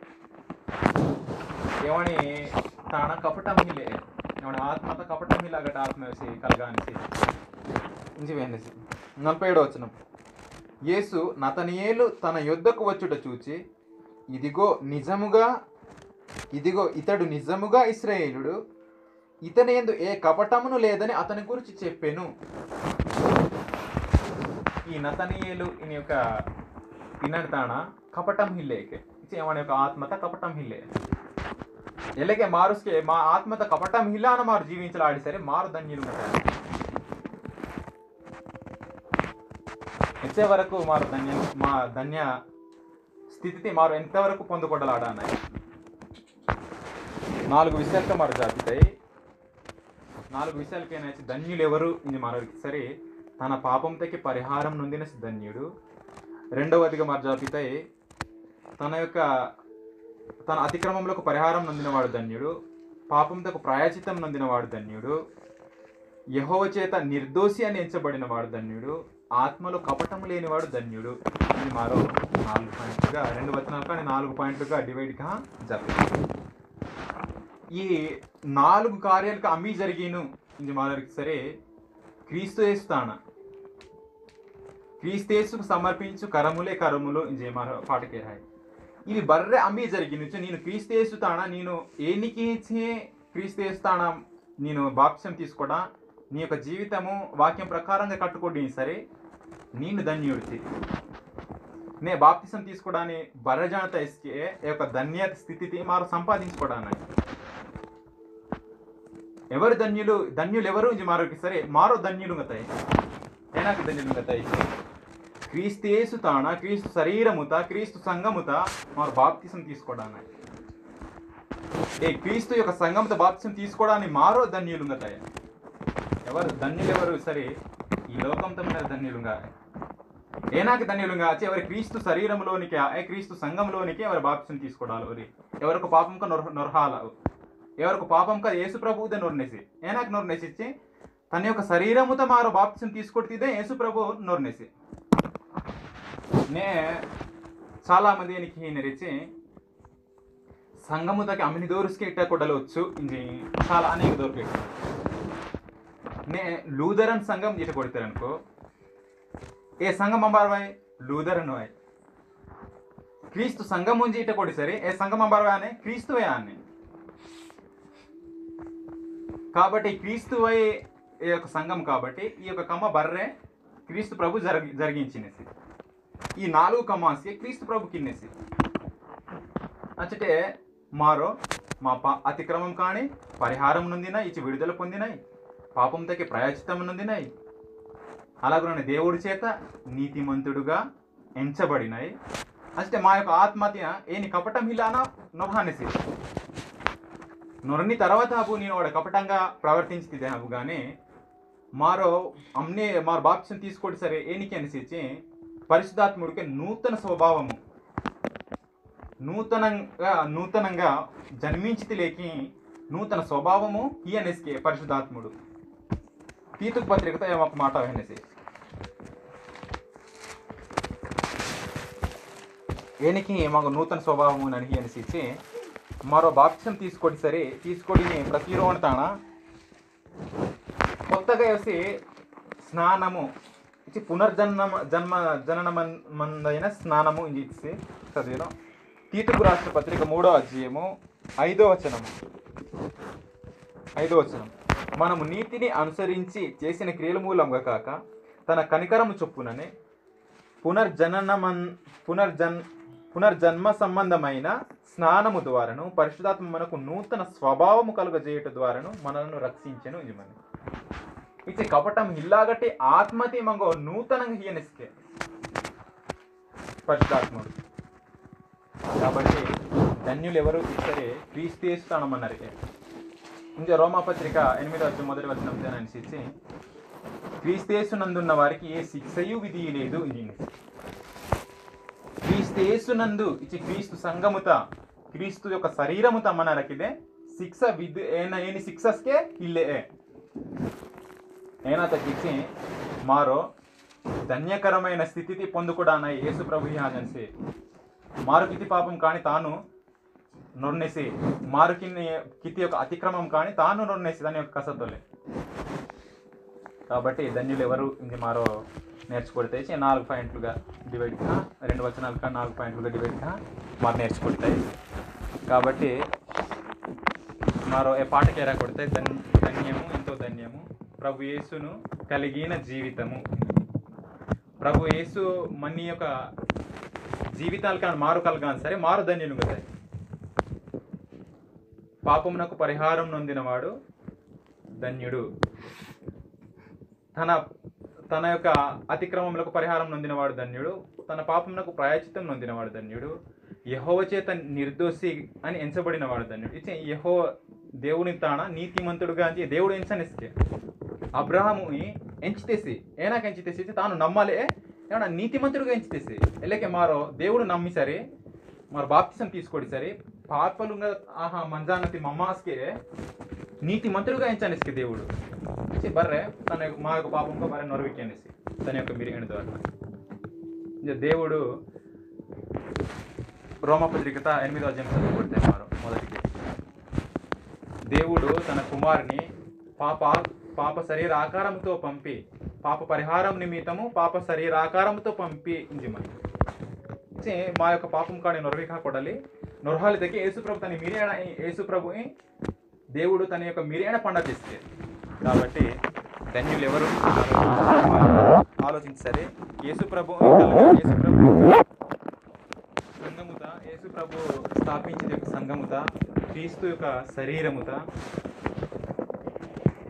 S1: ఏమని తాన కపటం హిలే ఏమని ఆత్మత కపటం హిలాగట ఆత్మ వేసి కలగానిసి ఇంచి వేనేసి నలభై ఏడు వచ్చిన యేసు నతనియేలు తన యొద్దకు వచ్చుట చూచి ఇదిగో నిజముగా ఇదిగో ఇతడు నిజముగా ఇస్రాయేలుడు ఇతని ఎందు ఏ కపటమును లేదని అతని గురించి చెప్పాను ఈ నతనీయులు ఈయన యొక్క ఇన్నడతాణ కపటం హిల్లేకే ఏమని యొక్క ఆత్మత కపటం హిల్లే ఎలాగే మారుస్కే మా ఆత్మత కపటం హిల్లాన మారు జీవించలాడి సరే మారు ధన్యులు ఉంటారు వచ్చే వరకు మారు ధన్య మా ధన్య స్థితిని మారు ఎంతవరకు పొందుకొడలాడా అన్నాయి నాలుగు విషయాలతో మారు జాబితాయి నాలుగు విషయాలకైనా ధన్యులు ఎవరు ఇది మనకి సరే తన పాపంతకి పరిహారం నొందిన ధన్యుడు రెండవదిగా మరి జాబితాయి తన యొక్క తన అతిక్రమంలోకి పరిహారం నొందినవాడు ధన్యుడు పాపంతకు ప్రాయచితం నొందినవాడు ధన్యుడు యహోవ చేత నిర్దోషి అని ఎంచబడిన వాడు ధన్యుడు ఆత్మలో కపటము లేనివాడు ధన్యుడు ఇది మరో నాలుగు పాయింట్లుగా రెండు వచనాలు కానీ నాలుగు పాయింట్లుగా డివైడ్గా జరిగింది ఈ నాలుగు కార్యాలకు అమ్మి జరిగిను ఇది మరొకటి సరే క్రీస్తు స్థాన క్రీస్తేసుకు సమర్పించు కరములే కరములు ఇది మరో పాటకే రాయి ఇవి బర్రె అమ్మి జరిగినచ్చు నేను క్రీస్తేసు తాణ నేను ఏనికి క్రీస్తేస్తాన నేను బాప్స్యం తీసుకోవడా నీ యొక్క జీవితము వాక్యం ప్రకారంగా కట్టుకోండి సరే నేను ధన్యుడిచి నే బాప్తిసం తీసుకోవడాన్ని బర్రజనత ఇస్తే ఈ యొక్క ధన్యత స్థితిని మారు సంపాదించుకోవడానికి ఎవరు ధన్యులు ధన్యులు ఎవరు ఇది మారోకి సరే మారో ధన్యులు గతాయి ఏనాకి ధన్యులు గతాయి క్రీస్తేసు తాణ క్రీస్తు శరీరముత క్రీస్తు సంగముత మారు బాప్తిసం తీసుకోవడానికి ఏ క్రీస్తు యొక్క సంఘంతో బాప్తిసం తీసుకోవడానికి మారో ధన్యులు గతాయి ఎవరు ధన్యులు ఎవరు సరే ఈ లోకంతో మీద ధన్యులుగా ఏనాకి ధన్యులుగా వచ్చి ఎవరి క్రీస్తు శరీరంలోనికి ఏ క్రీస్తు సంఘంలోనికి ఎవరి బాప్తిసం తీసుకోవడాలి ఎవరి ఎవరికి పాపంక నొర నొరహాల ఎవరికి పాపంక యేసు ప్రభువుదే నొరనేసి ఏనాకి నొరనేసి తన యొక్క శరీరముతో మారో బాప్తిసం తీసుకొడితే యేసు ప్రభు నొరనేసి నే చాలా మంది ಏನಿಕ್ಕೆ ನೆರೆಚಿ ಸಂಗಮದಕ್ಕೆ ಅಮಿನಿ ದೋರಿಸ್ಕೆ ಇಟ್ಟ ಕೊಡಲవచ్చు ಇಂಜಿ చాలా అనేక దొరికే నే లూథరన్ సంఘం ఇట కొడతారు అనుకో ఏ సంఘం అంబార్వాయ్ లూథరన్ వాయ్ క్రీస్తు సంఘం ఉంచి ఇట కొడి సరే ఏ సంఘం అంబార్వాయ్ అనే క్రీస్తువే అని కాబట్టి క్రీస్తువై ఈ యొక్క సంఘం కాబట్టి ఈ యొక్క కమ్మ బర్రె క్రీస్తు ప్రభు జరిగి జరిగించినసి ఈ నాలుగు కమాసి క్రీస్తు ప్రభు కిన్నేసి అచ్చటే మారో మా పా అతిక్రమం కాని పరిహారం నొందినాయి ఇచ్చి విడుదల పొందినాయి పాపం తగ్గి ప్రయాచితం నొందినాయి అలాగే దేవుడి చేత నీతిమంతుడుగా ఎంచబడినాయి అస్తే మా యొక్క ఆత్మహత్య ఏని కపటం ఇలానా నొభానేసి నొరని తర్వాత అబు నేను వాడు కపటంగా ప్రవర్తించితే అబు కానీ మారో అమ్నే మారు బాప్సం తీసుకోండి సరే ఏనికి అనిసించి పరిశుద్ధాత్ముడికి నూతన స్వభావము నూతనంగా నూతనంగా జన్మించితి లేకి నూతన స్వభావము ఈ అనేసి పరిశుద్ధాత్ముడు తీతుకు పత్రికతో ఏమో ఒక మాట అనేసి ఏనికి మాకు నూతన స్వభావము అని అనేసి మరో బాప్సం తీసుకోండి సరే తీసుకొని ప్రతి రోజు తాన కొత్తగా వేసి స్నానము ఇచ్చి పునర్జన్మ జన్మ జనన మన్- మందైన స్నానము ఇది ఇచ్చి చదివాను తీతుకు రాష్ట్ర పత్రిక మూడో అధ్యాయము ఐదో వచనము ఐదో వచనం మనము నీతిని అనుసరించి చేసిన క్రియల మూలంగా కాక తన కనికరము చొప్పుననే పునర్జననమన్ పునర్జన్ పునర్జన్మ సంబంధమైన స్నానము ద్వారాను పరిశుధాత్మ మనకు నూతన స్వభావము కలుగజేయట ద్వారాను మనలను రక్షించను ఇది మన ఇచ్చే కపటం ఇల్లాగట్టి ఆత్మతి మంగో నూతనంగా హీయనిస్తే పరిశుధాత్ముడు కాబట్టి ధన్యులు ఎవరు ఇద్దరే క్రీస్తేస్తానమన్నారు ఇంకా రోమాపత్రిక ఎనిమిదో వచ్చి మొదటి వచ్చిన అనిపించి క్రీస్తేసునందున్న వారికి ఏ శిక్షయు విధి లేదు ఇది క్రీస్తేసునందు ఇచ్చి క్రీస్తు సంగముత క్రీస్తు యొక్క శరీరముత మనరకిದೆ శిక్ష విధి ఏన ఏని శిక్షస్కే ఇల్లే ఏనా తగ్గించి మారో ధన్యకరమైన స్థితిని పొందుకుడాన యేసు ప్రభు ఆజన్సి మారు కితి పాపం కాని తాను నొర్నేసి మారు కిన్ని- కితి యొక్క అతిక్రమం కాని తాను నొర్నేసి దాని యొక్క కసతోలే కాబట్టి ధన్యులు ఎవరు ఇంక మారో నేర్చుకొడతాయి నాలుగు పాయింట్లుగా డివైడ్ కా రెండు వచనాలు కా నాలుగు పాయింట్లుగా డివైడ్ కా మారు నేర్చుకొడతాయి కాబట్టి మరో ఏ పాటకి ఎరా కొడితే ధన్ ధన్యము ఎంతో ధన్యము ప్రభు యేసును కలిగిన జీవితము ప్రభు యేసు మన యొక్క జీవితాలు కానీ మారు కలగాని సరే మారు ధన్యులు కదా పాపమునకు పరిహారం నొందినవాడు ధన్యుడు తన తన యొక్క అతిక్రమములకు పరిహారం నొందినవాడు ధన్యుడు తన పాపమునకు ప్రాయచితం నొందినవాడు ధన్యుడు యహోవ చేత నిర్దోషి అని ఎంచబడినవాడు ధన్యుడు ఇచ్చే యహో దేవుని తాన నీతిమంతుడుగా అని దేవుడు ఎంచనిస్తే అబ్రహాముని ఎంచితేసి ఏనాక ఎంచితేసి తాను నమ్మాలే ఏమన్నా నీతిమంతుడుగా ఎంచితేసి ఎల్లకే మారో దేవుడు నమ్మి సరే మరి బాప్తిసం తీసుకోడి సరే పాపలుగా ఆహా మంజానతి మమ్మాస్కే నీతి మంత్రులుగా ఎంచానేసి దేవుడు ఛీ, బర్రె తన యొక్క- మా యొక్క పాపంతో బర్రె నొరవికి అనేసి తన యొక్క మిరిగిన ద్వారా ఇక దేవుడు రోమపత్రికత ఎనిమిదో అధ్యాయం చదువుకుంటే మారు మొదటికి దేవుడు తన కుమారుని పాప పాప శరీర ఆకారంతో పంపి పాప పరిహారం నిమిత్తము పాప శరీర ఆకారంతో పంపి ఇంజిమని చే మా యొక్క పాపం కాని నొరవికా కొడాలి నొరహాలి దగ్గర యేసుప్రభు తన మిరియాణ యేసుప్రభుని దేవుడు తన యొక్క మిరియాణ పండ చేస్తే కాబట్టి ధన్యులు ఎవరు ఆలోచించరే యేసుప్రభు యేసుప్రభు సంగముత యేసుప్రభు స్థాపించిన యొక్క సంగముత క్రీస్తు యొక్క శరీరముత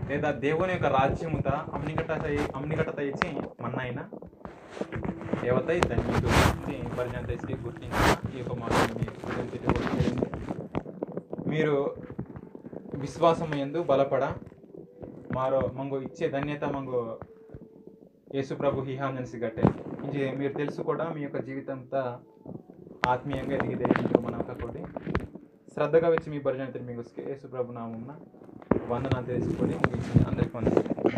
S1: లేదా దేవుని యొక్క రాజ్యముత అమ్నికట అమ్నికటత ఇచ్చి మన్నాయిన దేవతై ధన్యుడు ఇది పరిజంత ఇచ్చి గుర్తించిన ఈ యొక్క మాట మీ హృదయం తిట్టి కొట్టుకోండి. మీరు విశ్వాసం ఎందు బలపడ మారో మంగు ఇచ్చే ధన్యత మంగు యేసు ప్రభు హిహాంజన్ సిగట్టే ఇది మీరు తెలుసు కూడా మీ యొక్క జీవితంతో ఆత్మీయంగా ఎదిగితే మీకు మన ఒకటి శ్రద్ధగా వచ్చి మీ పరిచయం మీకు యేసు ప్రభు నామం వందనాలు తెలుసుకొని ముగించింది అందరికీ వందనాలు